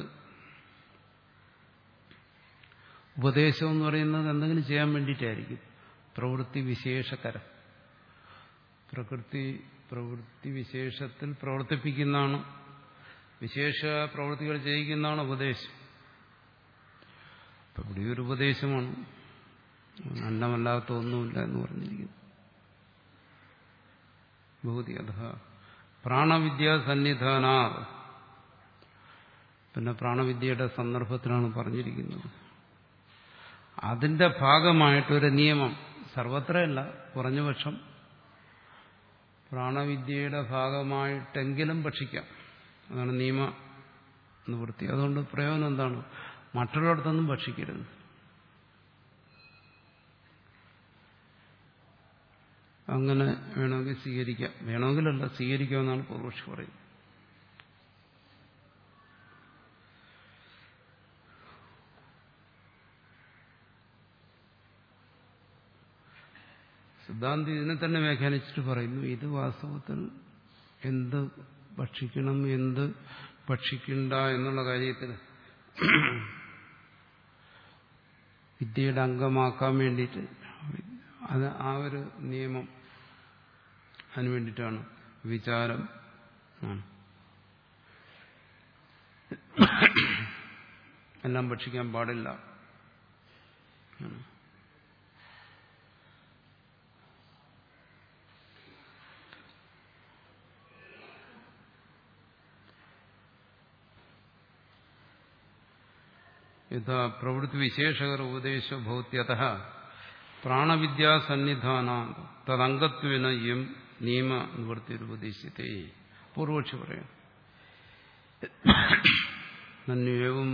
ഉപദേശം എന്ന് പറയുന്നത് എന്തെങ്കിലും ചെയ്യാൻ വേണ്ടിയിട്ടായിരിക്കും പ്രവൃത്തി വിശേഷകരം പ്രകൃതി പ്രവൃത്തി വിശേഷത്തിൽ പ്രവർത്തിപ്പിക്കുന്നതാണ് വിശേഷ പ്രവൃത്തികൾ ചെയ്യിക്കുന്നതാണ് ഉപദേശം ഇപ്പൊ ഇവിടെ ഒരു ഉപദേശമാണ് അന്നമല്ലാത്ത ഒന്നുമില്ല എന്ന് പറഞ്ഞിരിക്കുന്നു ഭൂതി അഥ പ്രാണവിദ്യ സന്നിധാന പിന്നെ പ്രാണവിദ്യയുടെ സന്ദർഭത്തിലാണ് പറഞ്ഞിരിക്കുന്നത് അതിന്റെ ഭാഗമായിട്ടൊരു നിയമം സർവത്രയല്ല കുറഞ്ഞപക്ഷം പ്രാണവിദ്യയുടെ ഭാഗമായിട്ടെങ്കിലും ഭക്ഷിക്കാം അതാണ് നിയമ നിവൃത്തി അതുകൊണ്ട് പ്രയോജനം എന്താണ് മറ്റുള്ളിടത്തൊന്നും ഭക്ഷിക്കരുത് അങ്ങനെ വേണമെങ്കിൽ സ്വീകരിക്കാം വേണമെങ്കിലല്ല സ്വീകരിക്കാമെന്നാണ് പൂർവക്ഷി പറയുന്നത് സിദ്ധാന്തി ഇതിനെ തന്നെ വ്യാഖ്യാനിച്ചിട്ട് പറയുന്നു ഇത് വാസ്തവത്തിൽ എന്ത് ഭക്ഷിക്കണം എന്ത് ഭക്ഷിക്കണ്ട എന്നുള്ള കാര്യത്തിൽ വിദ്യയുടെ അംഗമാക്കാൻ വേണ്ടിയിട്ട് അത് ആ ഒരു നിയമം അതിനു വേണ്ടിയിട്ടാണ് വിചാരം ആണ് എല്ലാം ഭക്ഷിക്കാൻ പാടില്ല യഥാ പ്രവൃത്തി വിശേഷകർ ഉപദേശോ ഭൗത്യത പ്രാണവിദ്യാസന്നിധാന തദംഗത്വേന യം നിയമ നിവൃത്തിരുപദേശിത്തെ പൂർവക്ഷി പറയാം നന്വേവും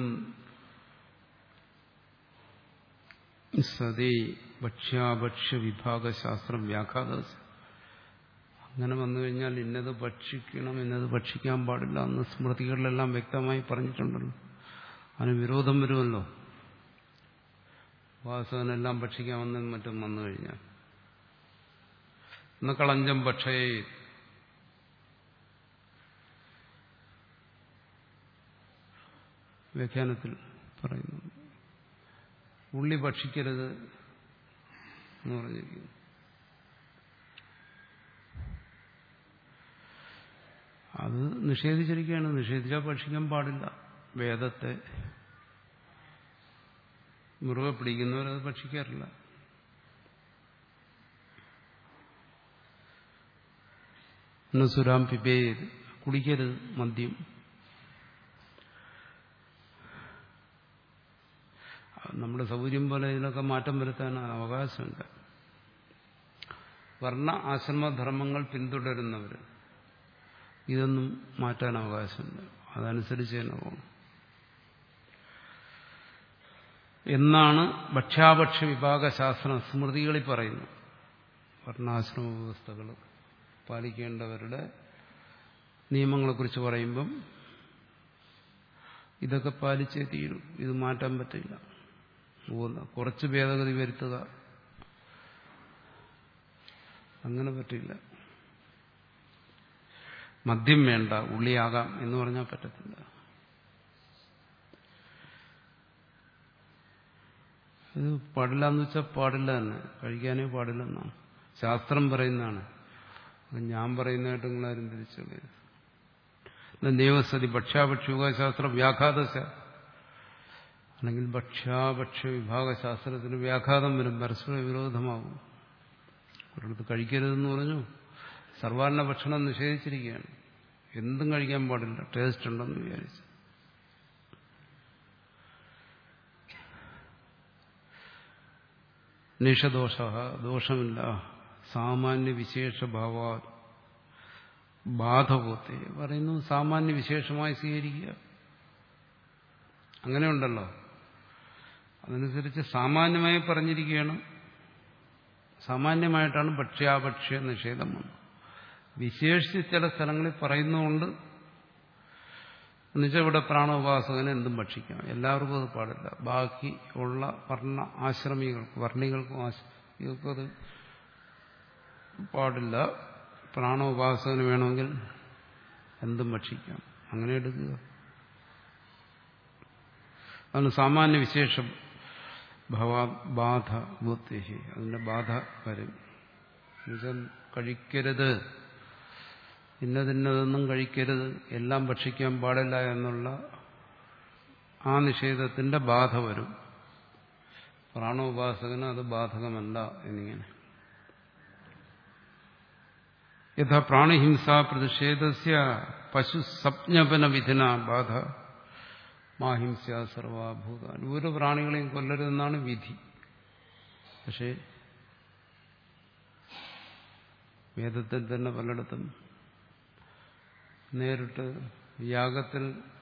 സതി ഭക്ഷ്യാഭക്ഷ്യ വിഭാഗശാസ്ത്രം വ്യാഘാത അങ്ങനെ വന്നു കഴിഞ്ഞാൽ ഇന്നത് ഭക്ഷിക്കണം ഇന്നത് ഭക്ഷിക്കാൻ പാടില്ല എന്ന് സ്മൃതികളിലെല്ലാം വ്യക്തമായി പറഞ്ഞിട്ടുണ്ടല്ലോ അതിന് വിരോധം വരുമല്ലോ വാസവനെല്ലാം ഭക്ഷിക്കാമെന്നും മറ്റും വന്നു കഴിഞ്ഞാൽ എന്ന കളഞ്ചം ഭക്ഷയെ വ്യാഖ്യാനത്തിൽ പറയുന്നു ഉള്ളി ഭക്ഷിക്കരുത് എന്ന് പറഞ്ഞിരിക്കുന്നു അത് നിഷേധിച്ചിരിക്കുകയാണ് നിഷേധിച്ചാൽ ഭക്ഷിക്കാൻ പാടില്ല വേദത്തെ മുറുകെ പിടിക്കുന്നവരത് ഭക്ഷിക്കാറില്ല സുരാം പിപേത് കുടിക്കരുത് മദ്യം നമ്മുടെ സൗകര്യം പോലെ ഇതിനൊക്കെ മാറ്റം വരുത്താൻ അവകാശമുണ്ട് വർണ്ണ ആശ്രമധർമ്മങ്ങൾ പിന്തുടരുന്നവർ ഇതൊന്നും മാറ്റാൻ അവകാശമുണ്ട് അതനുസരിച്ച് തന്നെ പോകണം എന്നാണ് ഭക്ഷ്യാഭക്ഷ്യ വിഭാഗശാസ്ത്രം സ്മൃതികളിൽ പറയുന്നു വർണ്ണാശ്രമ വ്യവസ്ഥകൾ പാലിക്കേണ്ടവരുടെ നിയമങ്ങളെക്കുറിച്ച് പറയുമ്പം ഇതൊക്കെ പാലിച്ചേ തീരും ഇത് മാറ്റാൻ പറ്റില്ല കുറച്ച് ഭേദഗതി വരുത്തുക അങ്ങനെ പറ്റില്ല മദ്യം വേണ്ട ഉള്ളിയാകാം എന്ന് പറഞ്ഞാൽ പറ്റത്തില്ല ഇത് പാടില്ല എന്ന് വെച്ചാൽ പാടില്ല തന്നെ കഴിക്കാനേ പാടില്ലെന്നാണ് ശാസ്ത്രം പറയുന്നതാണ് ഞാൻ പറയുന്നതായിട്ട് നിങ്ങളാരും തിരിച്ചുള്ളത് നിയമസ്ഥിതി ഭക്ഷ്യാഭക്ഷ്യുഗശാസ്ത്രം വ്യാഘാത അല്ലെങ്കിൽ ഭക്ഷ്യാഭക്ഷ്യ വിഭാഗശാസ്ത്രത്തിന് വ്യാഘാതം വരും പരസ്പര വിരോധമാകും ഒരിടത്ത് കഴിക്കരുതെന്ന് പറഞ്ഞു സർവാന്ന ഭക്ഷണം നിഷേധിച്ചിരിക്കുകയാണ് എന്തും കഴിക്കാൻ പാടില്ല ടേസ്റ്റ് ഉണ്ടെന്ന് വിചാരിച്ചു നിഷദോഷ ദോഷമില്ല സാമാന്യ വിശേഷഭാവ ബാധപോത്തെ പറയുന്നു സാമാന്യ വിശേഷമായി സ്വീകരിക്കുക അങ്ങനെയുണ്ടല്ലോ അതനുസരിച്ച് സാമാന്യമായി പറഞ്ഞിരിക്കുകയാണ് സാമാന്യമായിട്ടാണ് ഭക്ഷ്യാഭക്ഷ്യ നിഷേധം വന്നത് വിശേഷിച്ച് ചില സ്ഥലങ്ങളിൽ പറയുന്നുകൊണ്ട് എന്നുവെച്ചാൽ ഇവിടെ പ്രാണോപാസകന് എന്തും ഭക്ഷിക്കാം എല്ലാവർക്കും അത് പാടില്ല ബാക്കി ഉള്ള വർണ്ണ ആശ്രമികൾക്ക് വർണ്ണികൾക്കും ആശ്രമികൾക്കും അത് പാടില്ല പ്രാണോപാസകന് വേണമെങ്കിൽ എന്തും ഭക്ഷിക്കാം അങ്ങനെ എടുക്കുക അതാണ് സാമാന്യ വിശേഷം ഭവാ ബാധ ബുദ്ധി അതിന്റെ ബാധ വരും എന്നുവെച്ചാൽ കഴിക്കരുത് ഇന്നതിന്നതൊന്നും കഴിക്കരുത് എല്ലാം ഭക്ഷിക്കാൻ പാടില്ല എന്നുള്ള ആ നിഷേധത്തിന്റെ ബാധ വരും പ്രാണോപാസകന് അത് ബാധകമല്ല എന്നിങ്ങനെ യഥാ പ്രാണിഹിംസ പ്രതിഷേധസ്യ പശു സംജ്ഞപന വിധിന ബാധ മാഹിംസ്യ സർവാഭൂത ഒരു പ്രാണികളെയും കൊല്ലരുതെന്നാണ് വിധി പക്ഷേ വേദത്തിൽ തന്നെ പലയിടത്തും നേരിട്ട് യാഗത്തിൽ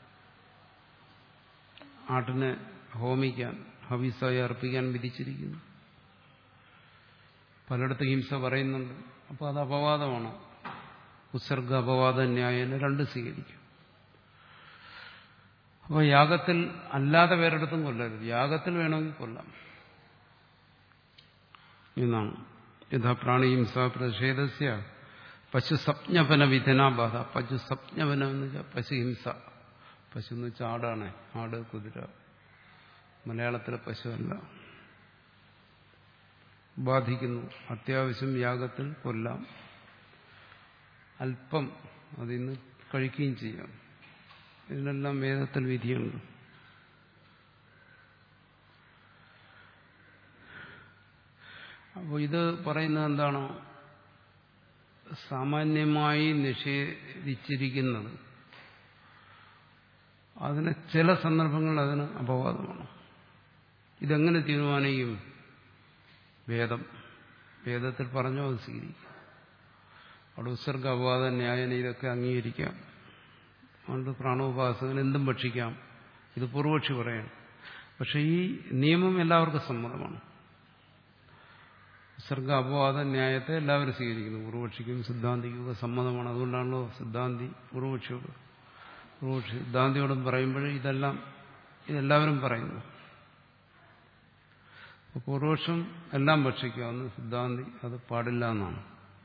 ആട്ടിനെ ഹോമിക്കാൻ ഹവിസായി അർപ്പിക്കാൻ വിധിച്ചിരിക്കുന്നു പലയിടത്തും ഹിംസ പറയുന്നുണ്ട് അപ്പോൾ അത് അപവാദമാണ് ഉത്സർഗ അപവാദ ന്യായനെ രണ്ട് സ്വീകരിക്കും അപ്പോൾ യാഗത്തിൽ അല്ലാതെ വേറെടുത്തും കൊല്ലരുത് യാഗത്തിൽ വേണമെങ്കിൽ കൊല്ലാം എന്നാണ് യഥാ പ്രാണിഹിംസ പ്രതിഷേധസ്യ പശു സംജ്ഞപന വിധനാബാധ പശു സംജ്ഞപനം എന്ന് വെച്ചാൽ പശുഹിംസ പശു എന്ന് വെച്ചാൽ ആടാണ് ആട് കുതിര മലയാളത്തിലെ പശുവല്ല ബാധിക്കുന്നു അത്യാവശ്യം യാഗത്തിൽ കൊല്ലാം അല്പം അതിൽ നിന്ന് കഴിക്കുകയും ചെയ്യാം ഇതിനെല്ലാം വേദത്തിൽ വിധിയുണ്ട് അപ്പോൾ ഇത് പറയുന്നത് എന്താണ് സാമാന്യമായി നിഷേധിച്ചിരിക്കുന്നത് അതിന് ചില സന്ദർഭങ്ങളിൽ അതിന് അപവാദമാണ് ഇതെങ്ങനെ തീരുമാനിക്കും വേദം വേദത്തിൽ പറഞ്ഞോ അത് സ്വീകരിക്കും അവിടെ ഉത്സർഗ അപവാദ ന്യായന ഇതൊക്കെ അംഗീകരിക്കാം അതുകൊണ്ട് പ്രാണോപാസകൻ എന്തും ഭക്ഷിക്കാം ഇത് പൂർവക്ഷി പറയാം പക്ഷെ ഈ നിയമം എല്ലാവർക്കും സമ്മതമാണ് ഉത്സർഗ അപവാദ ന്യായത്തെ എല്ലാവരും സ്വീകരിക്കുന്നു പൂർവക്ഷിക്കും സിദ്ധാന്തിക്കും ഒക്കെ സമ്മതമാണ് അതുകൊണ്ടാണല്ലോ സിദ്ധാന്തി പൂർവക്ഷിയോട് പൂർവക്ഷി സിദ്ധാന്തിയോടും പറയുമ്പോൾ ഇതെല്ലാം ഇതെല്ലാവരും പറയുന്നു പൂർവക്ഷം എല്ലാം ഭക്ഷിക്കാമെന്ന് സിദ്ധാന്തി അത് പാടില്ല എന്നാണ്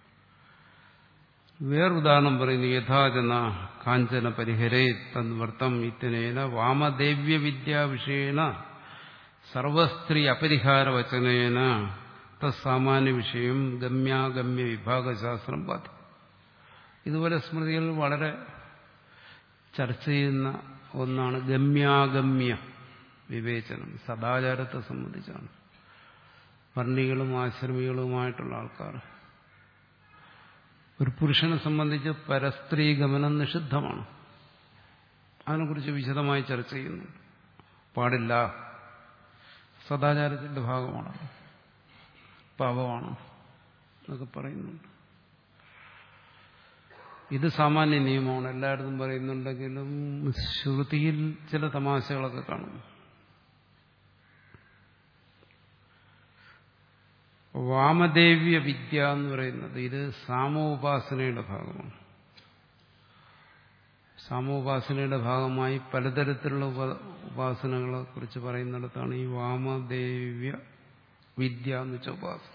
വേറൊരുദാഹരണം പറയുന്നു യഥാജന കാഞ്ചന പരിഹരേ തദ്വർത്തം ഇത്തനേന വാമദേവ്യ വിദ്യാവിഷയേന സർവസ്ത്രീ അപരിഹാര വചനേന തത്സാമാന്യ വിഷയം ഗമ്യാഗമ്യ വിഭാഗശാസ്ത്രം ബാധി ഇതുപോലെ സ്മൃതികൾ വളരെ ചർച്ച ചെയ്യുന്ന ഒന്നാണ് ഗമ്യാഗമ്യ വിവേചനം സദാചാരത്തെ സംബന്ധിച്ചാണ് വർണ്ണികളും ആശ്രമികളുമായിട്ടുള്ള ആൾക്കാർ ഒരു പുരുഷനെ സംബന്ധിച്ച് പരസ്ത്രീ ഗമനം നിഷിദ്ധമാണ് അതിനെക്കുറിച്ച് വിശദമായി ചർച്ച ചെയ്യുന്നു പാടില്ല സദാചാരത്തിന്റെ ഭാഗമാണ് പാപമാണ് എന്നൊക്കെ പറയുന്നുണ്ട് ഇത് സാമാന്യ നിയമമാണ് എല്ലായിടത്തും പറയുന്നുണ്ടെങ്കിലും ശ്രുതിയിൽ ചില തമാശകളൊക്കെ കാണും വാമദേവ്യ വിദ്യ എന്ന് പറയുന്നത് ഇത് സാമോപാസനയുടെ ഭാഗമാണ് സാമോപാസനയുടെ ഭാഗമായി പലതരത്തിലുള്ള ഉപാസനകളെ കുറിച്ച് പറയുന്നിടത്താണ് ഈ വാമദേവ്യ വിദ്യ എന്ന് വെച്ച ഉപാസന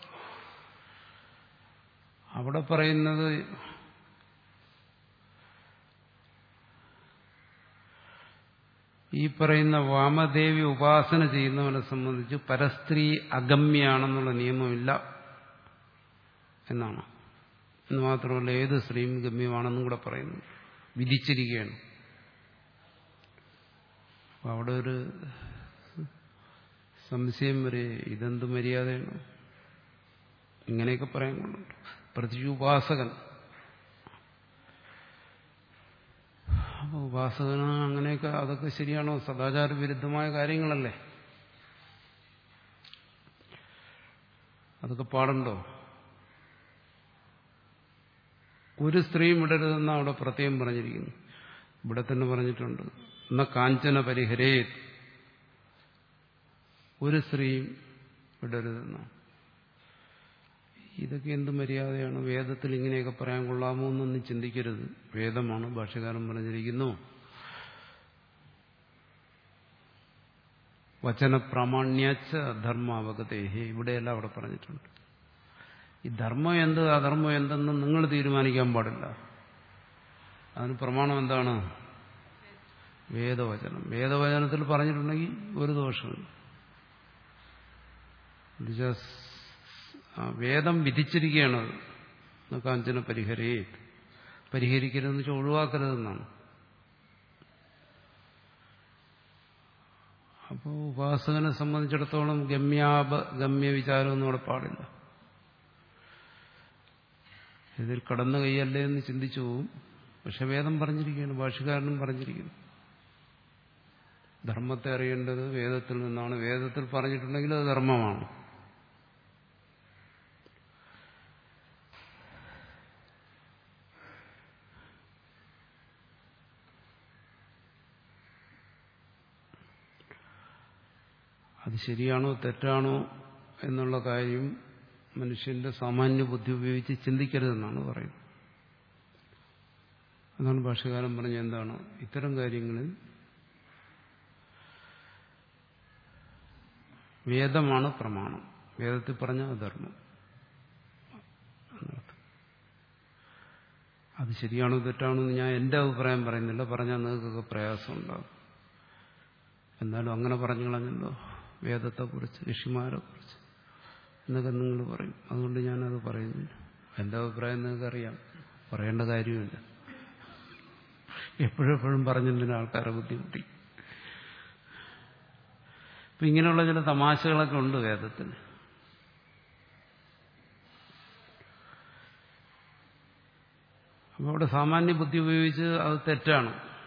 അവിടെ പറയുന്നത് ഈ പറയുന്ന വാമദേവി ഉപാസന ചെയ്യുന്നവനെ സംബന്ധിച്ച് പരസ്ത്രീ അഗമ്യാണെന്നുള്ള നിയമമില്ല എന്നാണ് എന്ന് മാത്രമല്ല ഏത് സ്ത്രീയും ഗമ്യമാണെന്നും കൂടെ പറയുന്നു വിധിച്ചിരിക്കുകയാണ് അവിടെ ഒരു സംശയം വരെ ഇതെന്ത് മര്യാദയാണ് ഇങ്ങനെയൊക്കെ പറയാൻ കൊള്ളുണ്ട് പ്രത്യേകിച്ച് ഉപാസകൻ അപ്പോൾ ഉപാസകന് അങ്ങനെയൊക്കെ അതൊക്കെ ശരിയാണോ സദാചാര വിരുദ്ധമായ കാര്യങ്ങളല്ലേ അതൊക്കെ പാടുണ്ടോ ഒരു സ്ത്രീയും വിടരുതെന്ന് അവിടെ പ്രത്യേകം പറഞ്ഞിരിക്കുന്നു ഇവിടെ തന്നെ പറഞ്ഞിട്ടുണ്ട് എന്ന കാഞ്ചന പരിഹരേ ഒരു സ്ത്രീയും വിടരുതെന്നാണ് ഇതൊക്കെ എന്ത് മര്യാദയാണ് വേദത്തിൽ ഇങ്ങനെയൊക്കെ പറയാൻ കൊള്ളാമോ എന്നൊന്നും ചിന്തിക്കരുത് വേദമാണ് ഭാഷകാരൻ പറഞ്ഞിരിക്കുന്നു വചന പ്രാമാണ്യാച്ച ധർമാവഗതേഹി ഇവിടെയെല്ലാം അവിടെ പറഞ്ഞിട്ടുണ്ട് ഈ ധർമ്മം എന്ത് അധർമ്മം എന്തെന്ന് നിങ്ങൾ തീരുമാനിക്കാൻ പാടില്ല അതിന് പ്രമാണം എന്താണ് വേദവചനം വേദവചനത്തിൽ പറഞ്ഞിട്ടുണ്ടെങ്കിൽ ഒരു ദോഷമില്ല എന്നുവെച്ചാൽ ആ വേദം വിധിച്ചിരിക്കുകയാണ് അത് കാഞ്ചന പരിഹരേ പരിഹരിക്കരുതെന്ന് വെച്ചാൽ ഒഴിവാക്കരുതെന്നാണ് അപ്പോൾ ഉപാസകനെ സംബന്ധിച്ചിടത്തോളം ഗമ്യാപ ഗമ്യ വിചാരമൊന്നും അവിടെ പാടില്ല ഇതിൽ കടന്നു കൈയല്ലേ എന്ന് ചിന്തിച്ചു പോവും പക്ഷെ വേദം പറഞ്ഞിരിക്കുകയാണ് ഭാഷകാരനും പറഞ്ഞിരിക്കുന്നു ധർമ്മത്തെ അറിയേണ്ടത് വേദത്തിൽ നിന്നാണ് വേദത്തിൽ പറഞ്ഞിട്ടുണ്ടെങ്കിൽ അത് ധർമ്മമാണ് അത് ശരിയാണോ തെറ്റാണോ എന്നുള്ള കാര്യം മനുഷ്യന്റെ സാമാന്യ ബുദ്ധി ഉപയോഗിച്ച് ചിന്തിക്കരുതെന്നാണ് പറയുന്നത് അതാണ് ഭാഷകാലം പറഞ്ഞ എന്താണ് ഇത്തരം കാര്യങ്ങളിൽ വേദമാണ് പ്രമാണം വേദത്തിൽ പറഞ്ഞ അധർമ്മം എന്നർത്ഥം അത് ശരിയാണോ തെറ്റാണോ എന്ന് ഞാൻ എന്റെ അഭിപ്രായം പറയുന്നില്ല പറഞ്ഞാൽ നിങ്ങൾക്കൊക്കെ പ്രയാസം ഉണ്ടാകും എന്നാലും അങ്ങനെ പറഞ്ഞു കളഞ്ഞല്ലോ വേദത്തെക്കുറിച്ച് ഋഷിമാരെ കുറിച്ച് എന്നൊക്കെ നിങ്ങൾ പറയും അതുകൊണ്ട് ഞാനത് പറയുന്നില്ല എന്റെ അഭിപ്രായം നിങ്ങൾക്കറിയാം പറയേണ്ട കാര്യമില്ല എപ്പോഴെപ്പോഴും പറഞ്ഞതിന് ആൾക്കാരെ ബുദ്ധിമുട്ടി ഇപ്പൊ ഇങ്ങനെയുള്ള ചില തമാശകളൊക്കെ ഉണ്ട് വേദത്തിന് അപ്പൊ അവിടെ സാമാന്യ ബുദ്ധി ഉപയോഗിച്ച് അത് തെറ്റാണ്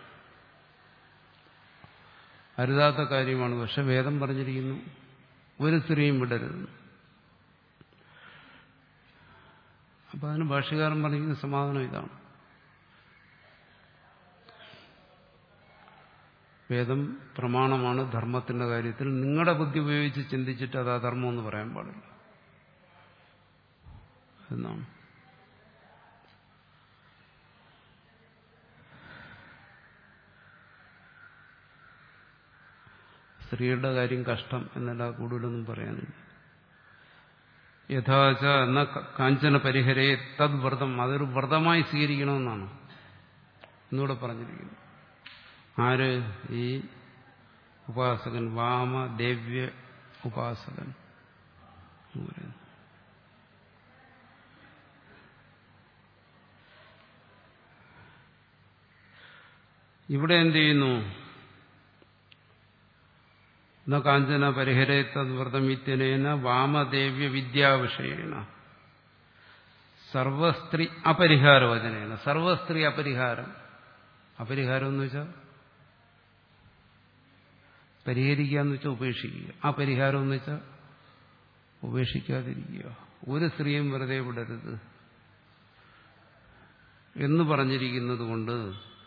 അരുതാത്ത കാര്യമാണ് പക്ഷെ വേദം പറഞ്ഞിരിക്കുന്നു ഒരു സ്ത്രീയും വിടരുത് അപ്പൊ അതിന് ഭാഷ്യകാരൻ പറഞ്ഞിരിക്കുന്ന സമാധാനം ഇതാണ് വേദം പ്രമാണമാണ് ധർമ്മത്തിന്റെ കാര്യത്തിൽ നിങ്ങളുടെ ബുദ്ധി ഉപയോഗിച്ച് ചിന്തിച്ചിട്ട് അത് അധർമ്മം എന്ന് പറയാൻ പാടില്ല എന്നാണ് സ്ത്രീയുടെ കാര്യം കഷ്ടം എന്നല്ല കൂടുതലൊന്നും പറയാനില്ല യഥാച എന്ന കാഞ്ചന പരിഹരേ തദ് വ്രതം അതൊരു വ്രതമായി സ്വീകരിക്കണമെന്നാണ് എന്നൂടെ പറഞ്ഞിരിക്കുന്നു ആര് ഈ ഉപാസകൻ വാമ ദേവ്യ ഉപാസകൻ എന്ന് പറയുന്നു ഇവിടെ എന്ത് ചെയ്യുന്നു ന കാഞ്ചന പരിഹരേ തദ്വ്രതമിത്യനേന വാമദേവ്യ വിദ്യാവിഷയേണ സർവസ്ത്രീ അപരിഹാരവചനേന സർവസ്ത്രീ അപരിഹാരം അപരിഹാരം എന്ന് വെച്ചാൽ പരിഹരിക്കുക എന്ന് വെച്ചാൽ ഉപേക്ഷിക്കുക ആ പരിഹാരം എന്ന് വെച്ചാൽ ഉപേക്ഷിക്കാതിരിക്കുക ഒരു സ്ത്രീയും വെറുതെ വിടരുത് എന്ന് പറഞ്ഞിരിക്കുന്നത് കൊണ്ട്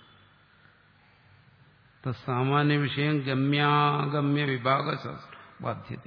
സാമാന്യ വിഷയം ഗമ്യാഗമ്യ വിഭാഗ ബാധ്യത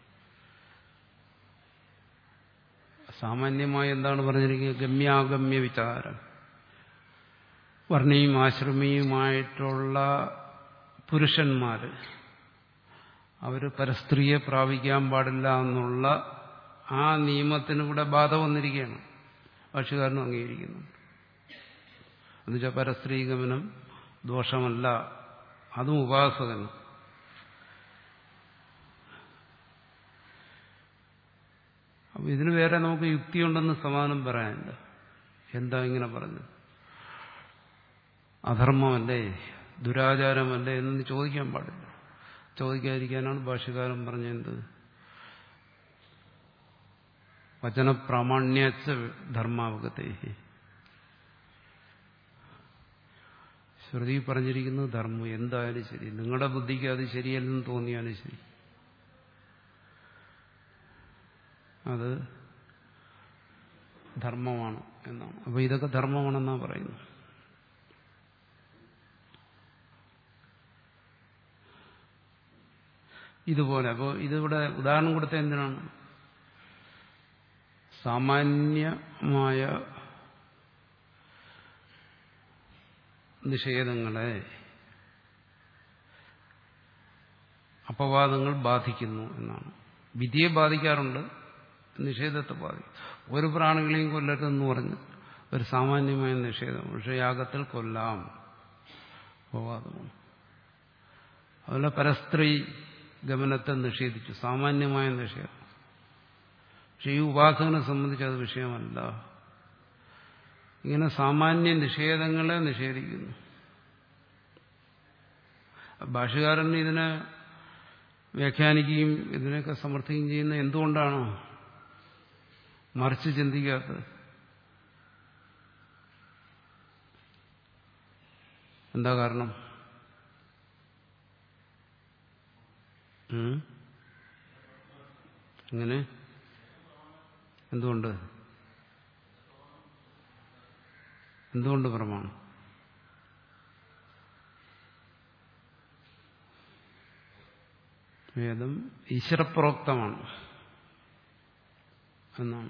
സാമാന്യമായി എന്താണ് പറഞ്ഞിരിക്കുന്നത് ഗമ്യാഗമ്യ വിചാരം വർണ്ണിയും ആശ്രമിയുമായിട്ടുള്ള പുരുഷന്മാര് അവർ പരസ്ത്രീയെ പ്രാപിക്കാൻ പാടില്ല എന്നുള്ള ആ നിയമത്തിന് ഇവിടെ ബാധ വന്നിരിക്കുകയാണ് ഭാഷകാരനും അംഗീകരിക്കുന്നു എന്നുവെച്ചാൽ പരസ്ത്രീഗമനം ദോഷമല്ല അതും ഉപാസകന് അപ്പൊ ഇതിന് വേറെ നമുക്ക് യുക്തിയുണ്ടെന്ന് സമാനം പറയാനില്ല എന്താ ഇങ്ങനെ പറഞ്ഞത് അധർമ്മമല്ലേ ദുരാചാരമല്ലേ എന്നൊന്ന് ചോദിക്കാൻ പാടില്ല ചോദിക്കാതിരിക്കാനാണ് ഭാഷ്യകാരൻ പറഞ്ഞത് വചനപ്രാമാണ്യച്ച ധർമാവഗതേഹി ശ്രുതി പറഞ്ഞിരിക്കുന്നത് ധർമ്മം എന്തായാലും ശരി നിങ്ങളുടെ ബുദ്ധിക്ക് അത് ശരിയല്ലെന്ന് തോന്നിയാലും ശരി അത് ധർമ്മമാണ് എന്നാണ് അപ്പോൾ ഇതൊക്കെ ധർമ്മമാണെന്നാണ് പറയുന്നത് ഇതുപോലെ അപ്പോൾ ഇതിവിടെ ഉദാഹരണം കൊടുത്ത എന്തിനാണ് സാമാന്യമായ നിഷേധങ്ങളെ അപവാദങ്ങൾ ബാധിക്കുന്നു എന്നാണ് വിധിയെ ബാധിക്കാറുണ്ട് നിഷേധത്തെ ബാധിക്കും ഒരു പ്രാണികളെയും കൊല്ലരുതെന്ന് പറഞ്ഞ് ഒരു സാമാന്യമായ നിഷേധം പക്ഷെ യാഗത്തിൽ കൊല്ലാം അപവാദമാണ് അതുപോലെ പരസ്ത്രീ ഗമനത്തെ നിഷേധിച്ചു സാമാന്യമായ നിഷേധം പക്ഷെ ഈ ഉപാസകനെ സംബന്ധിച്ച് അത് വിഷയമല്ല ഇങ്ങനെ സാമാന്യ നിഷേധങ്ങളെ നിഷേധിക്കുന്നു ഭാഷകാരൻ ഇതിനെ വ്യാഖ്യാനിക്കുകയും ഇതിനെയൊക്കെ സമർത്ഥിക്കുകയും ചെയ്യുന്ന എന്തുകൊണ്ടാണ് മറിച്ച് ചിന്തിക്കാത്തത് എന്താ കാരണം ഉം? എങ്ങനെ എന്തുകൊണ്ട് എന്തുകൊണ്ട് പ്രമാണം വേദം ഈശ്വരപ്രോക്തമാണ് എന്നാണ്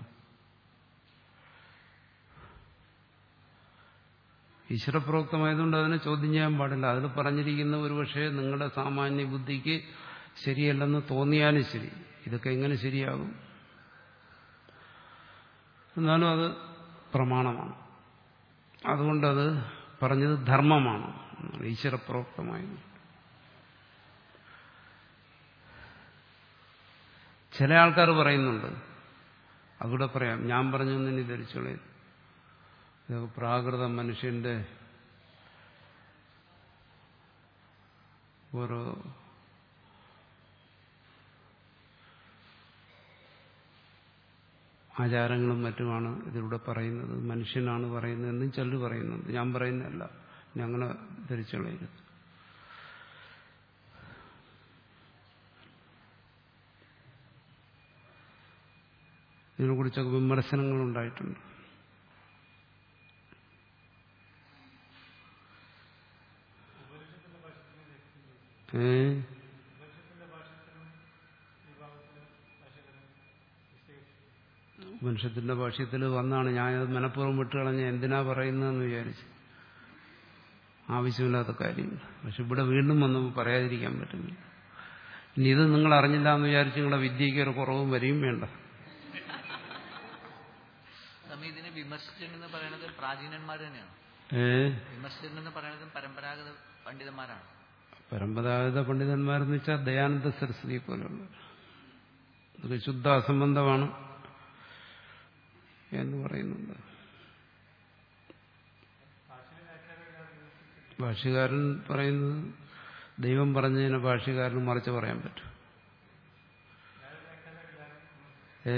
ഈശ്വരപ്രോക്തമായതുകൊണ്ട് അതിനെ ചോദ്യം ചെയ്യാൻ പാടില്ല അതിൽ പറഞ്ഞിരിക്കുന്ന ഒരു പക്ഷേ നിങ്ങളുടെ സാമാന്യ ബുദ്ധിക്ക് ശരിയല്ലെന്ന് തോന്നിയാലും ശരി ഇതൊക്കെ എങ്ങനെ ശരിയാകും എന്നാലും അത് പ്രമാണമാണ് അതുകൊണ്ടത് പറഞ്ഞത് ധർമ്മമാണ് ഈശ്വരപ്രോക്തമായത് ചില ആൾക്കാർ പറയുന്നുണ്ട് അവിടെ പറയാം ഞാൻ പറഞ്ഞു തന്നെ ധരിച്ചോളേ ഇതൊക്കെ പ്രാകൃത മനുഷ്യന്റെ ഓരോ ആചാരങ്ങളും മറ്റുമാണ് ഇതിലൂടെ പറയുന്നത് മനുഷ്യനാണ് പറയുന്നത് എന്നും ചിലർ പറയുന്നുണ്ട് ഞാൻ പറയുന്നതല്ല ഞങ്ങളെ ധരിച്ചോളരുത് ഇതിനെക്കുറിച്ചൊക്കെ വിമർശനങ്ങൾ ഉണ്ടായിട്ടുണ്ട് ഏ മനുഷ്യത്തിന്റെ ഭാഷ്യത്തിൽ വന്നാണ് ഞാനത് മനഃപൂർവ്വം വിട്ടുകളഞ്ഞ എന്തിനാ പറയുന്നതെന്ന് വിചാരിച്ചു ആവശ്യമില്ലാത്ത കാര്യങ്ങൾ പക്ഷെ ഇവിടെ വീണ്ടും വന്നപ്പോൾ പറയാതിരിക്കാൻ പറ്റുന്നില്ല ഇനി ഇത് നിങ്ങൾ അറിഞ്ഞില്ല എന്ന് വിചാരിച്ച് നിങ്ങളുടെ വിദ്യയ്ക്ക് ഒരു കുറവും വരികയും വേണ്ട
സ്വാമി ഇതിനെ വിമർശിച്ചിട്ടുണ്ടെന്ന് പറയുന്നത് പ്രാചീനന്മാർ തന്നെയാണ്
ഏ
വിമർശിച്ചിട്ടുണ്ടെന്ന് പറയുന്നത് പരമ്പരാഗത പണ്ഡിതന്മാരാണ്
പരമ്പരാഗത പണ്ഡിതന്മാരെന്ന് വെച്ചാൽ ദയാനന്ദ സരസ്വതി പോലെയുള്ള ഇതൊക്കെ ശുദ്ധ അസംബന്ധമാണ് എന്ന് പറയുന്നുണ്ട് ഭാഷ്യകാരൻ പറയുന്നത് ദൈവം പറഞ്ഞതിനെ ഭാഷ്യകാരന് മറിച്ച് പറയാൻ പറ്റും ഏ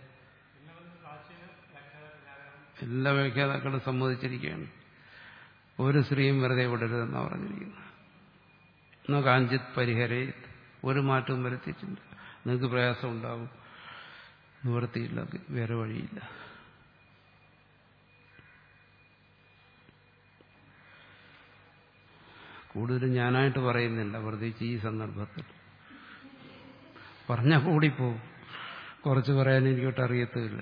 എല്ലാ വ്യാഖ്യാതാക്കളും സമ്മതിച്ചിരിക്കുകയാണ് ഒരു സ്ത്രീയും വെറുതെ വിടരുതെന്നാണ് പറഞ്ഞിരിക്കുന്നത് എന്നാ കാഞ്ചിത് പരിഹരേ ഒരു മാറ്റവും വരുത്തിയിട്ടില്ല നിങ്ങൾക്ക് പ്രയാസം ഉണ്ടാവും നിവൃത്തിയില്ല വേറെ വഴിയില്ല കൂടുതലും ഞാനായിട്ട് പറയുന്നില്ല പ്രത്യേകിച്ച് ഈ സന്ദർഭത്തിൽ പറഞ്ഞാൽ കൂടിപ്പോവും കുറച്ച് പറയാൻ എനിക്കോട്ട് അറിയത്തുമില്ല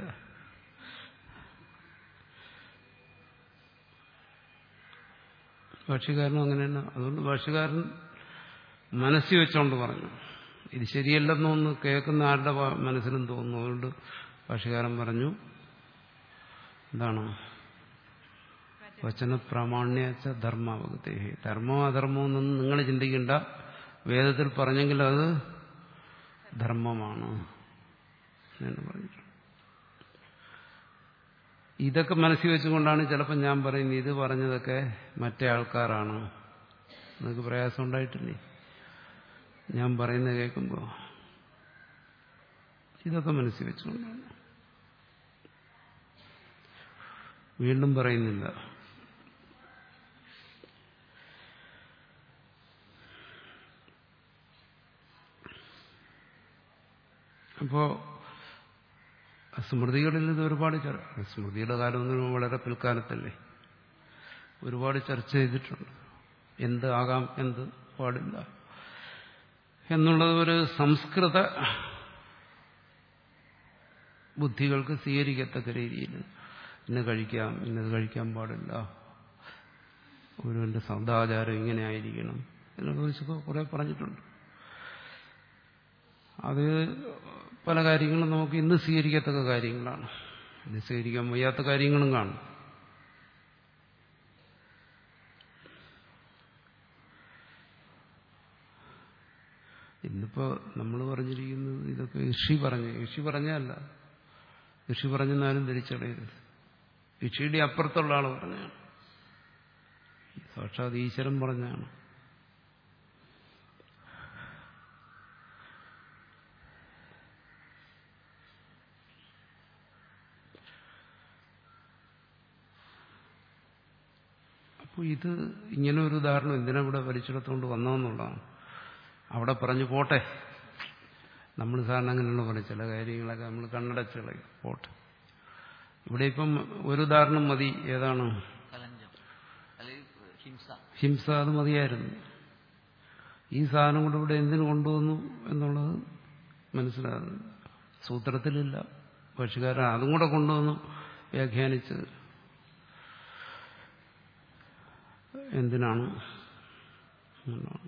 ഭാഷ്യക്കാരനും അങ്ങനെ തന്നെ അതുകൊണ്ട് ഭാഷ്യക്കാരൻ മനസ്സിൽ വെച്ചോണ്ട് പറഞ്ഞു ഇത് ശരിയല്ലെന്നൊന്ന് കേൾക്കുന്ന ആരുടെ വ- മനസ്സിലും തോന്നുന്നു അതുകൊണ്ട് ഭാഷ്യകാരൻ പറഞ്ഞു എന്താണ് വചനപ്രാമാണ്യച്ച ധർമാവഗത്തെ ധർമ്മോ അധർമ്മോ എന്നൊന്നും നിങ്ങൾ ചിന്തിക്കേണ്ട വേദത്തിൽ പറഞ്ഞെങ്കിൽ അത് ധർമ്മമാണ് എന്ന് പറഞ്ഞിട്ടുണ്ട് ഇതൊക്കെ മനസ്സിൽ വെച്ചുകൊണ്ടാണ് ചിലപ്പോൾ ഞാൻ പറയുന്നത് ഇത് പറഞ്ഞതൊക്കെ മറ്റേ ആൾക്കാരാണ് നിങ്ങൾക്ക് പ്രയാസം ഉണ്ടായിട്ടില്ലേ ഞാൻ പറയുന്നത് കേൾക്കുമ്പോൾ ഇതൊക്കെ മനസ്സിൽ വെച്ചുകൊണ്ടാണ് വീണ്ടും പറയുന്നില്ല അപ്പോ സ്മൃതികളിൽ ഇത് ഒരുപാട് ചർ- സ്മൃതിയുടെ കാലം എന്ന് പറയുമ്പോൾ വളരെ പിൽക്കാലത്തല്ലേ ഒരുപാട് ചർച്ച ചെയ്തിട്ടുണ്ട് എന്ത് ആകാം എന്ത് പാടില്ല എന്നുള്ളത് ഒരു സംസ്കൃത ബുദ്ധികൾക്ക് സ്വീകരിക്കത്തക്ക രീതിയിൽ ഇന്ന് കഴിക്കാം ഇന്നത് കഴിക്കാൻ പാടില്ല ഒരുവന്റെ സദാചാരം ഇങ്ങനെ ആയിരിക്കണം ഇതിനെക്കുറിച്ചൊക്കെ കുറെ പറഞ്ഞിട്ടുണ്ട് അത് പല കാര്യങ്ങളും നമുക്ക് ഇന്ന് സ്വീകരിക്കത്തക്ക കാര്യങ്ങളാണ് ഇന്ന് സ്വീകരിക്കാൻ വയ്യാത്ത കാര്യങ്ങളും കാണും ഇന്നിപ്പോ നമ്മൾ പറഞ്ഞിരിക്കുന്നത് ഇതൊക്കെ ഋഷി പറഞ്ഞ ഋഷി പറഞ്ഞല്ല ഋഷി പറഞ്ഞെന്നാലും ധരിച്ചടയരുത് ഋഷിയുടെ അപ്പുറത്തുള്ള ആൾ പറഞ്ഞാണ് സാക്ഷാത് ഈശ്വരൻ പറഞ്ഞാണ് അപ്പോൾ ഇത് ഇങ്ങനെ ഒരു ഉദാഹരണം എന്തിനാ ഇവിടെ വലിച്ചെടുത്തുകൊണ്ട് വന്നതെന്നുള്ളതാണ് അവിടെ പറഞ്ഞു പോട്ടെ നമ്മൾ സാറിന് അങ്ങനെയുള്ള പറയും ചില കാര്യങ്ങളൊക്കെ നമ്മൾ കണ്ണടച്ച് കളയും പോട്ടെ ഇവിടെ ഇപ്പം ഒരു ഉദാഹരണം മതി ഏതാണ്
കലഞ്ചം അല്ലെങ്കിൽ ഹിംസ
ഹിംസ അത് മതിയായിരുന്നു ഈ സാധനം കൊണ്ട് ഇവിടെ എന്തിനു കൊണ്ടുവന്നു എന്നുള്ളത് മനസ്സിലാകുന്നു സൂത്രത്തിലില്ല പക്ഷിക്കാരൻ അതും കൂടെ കൊണ്ടുവന്നു വ്യാഖ്യാനിച്ച് എന്തിനാണ് എന്നുള്ളതാണ്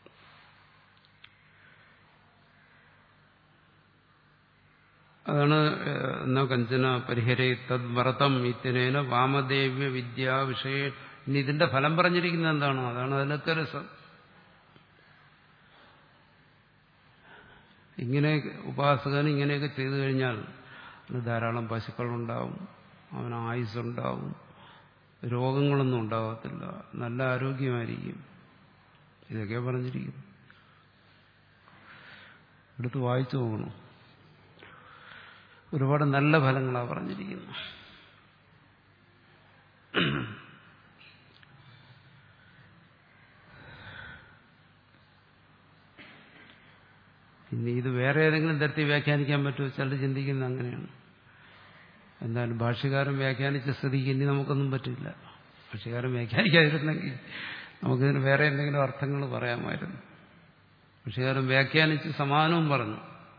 അതാണ് ഏഹ്, എന്നാ കഞ്ചന പരിഹരേ തദ്വ്രതം ഇത്യനേന വാമദേവ്യ വിദ്യാ വിഷയ ഇനി ഇതിന്റെ ഫലം പറഞ്ഞിരിക്കുന്നത് എന്താണ് അതാണ് അതിനൊക്കെ രസം ഇങ്ങനെ ഉപാസകൻ ഇങ്ങനെയൊക്കെ ചെയ്തു കഴിഞ്ഞാൽ അവന് ധാരാളം പശുക്കളുണ്ടാവും അവന് ആയുസ്സുണ്ടാവും രോഗങ്ങളൊന്നും ഉണ്ടാകത്തില്ല നല്ല ആരോഗ്യമായിരിക്കും ഇതൊക്കെ പറഞ്ഞിരിക്കുന്നു എടുത്ത് വായിച്ചു പോകണം ഒരുപാട് നല്ല ഫലങ്ങളാണ് പറഞ്ഞിരിക്കുന്നത് ഇനി ഇത് വേറെ ഏതെങ്കിലും തരത്തിൽ വ്യാഖ്യാനിക്കാൻ പറ്റുമോ ചിലർ ചിന്തിക്കുന്നത് അങ്ങനെയാണ് എന്നാലും ഭാഷ്യകാരൻ വ്യാഖ്യാനിച്ച സ്ഥിതിക്ക് ഇനി നമുക്കൊന്നും പറ്റില്ല ഭാഷ്യകാരൻ വ്യാഖ്യാനിക്കാതിരുന്നെങ്കിൽ നമുക്കിതിന് വേറെ എന്തെങ്കിലും അർത്ഥങ്ങൾ പറയാമായിരുന്നു ഭാഷ്യകാരൻ വ്യാഖ്യാനിച്ച് സമാനവും പറഞ്ഞു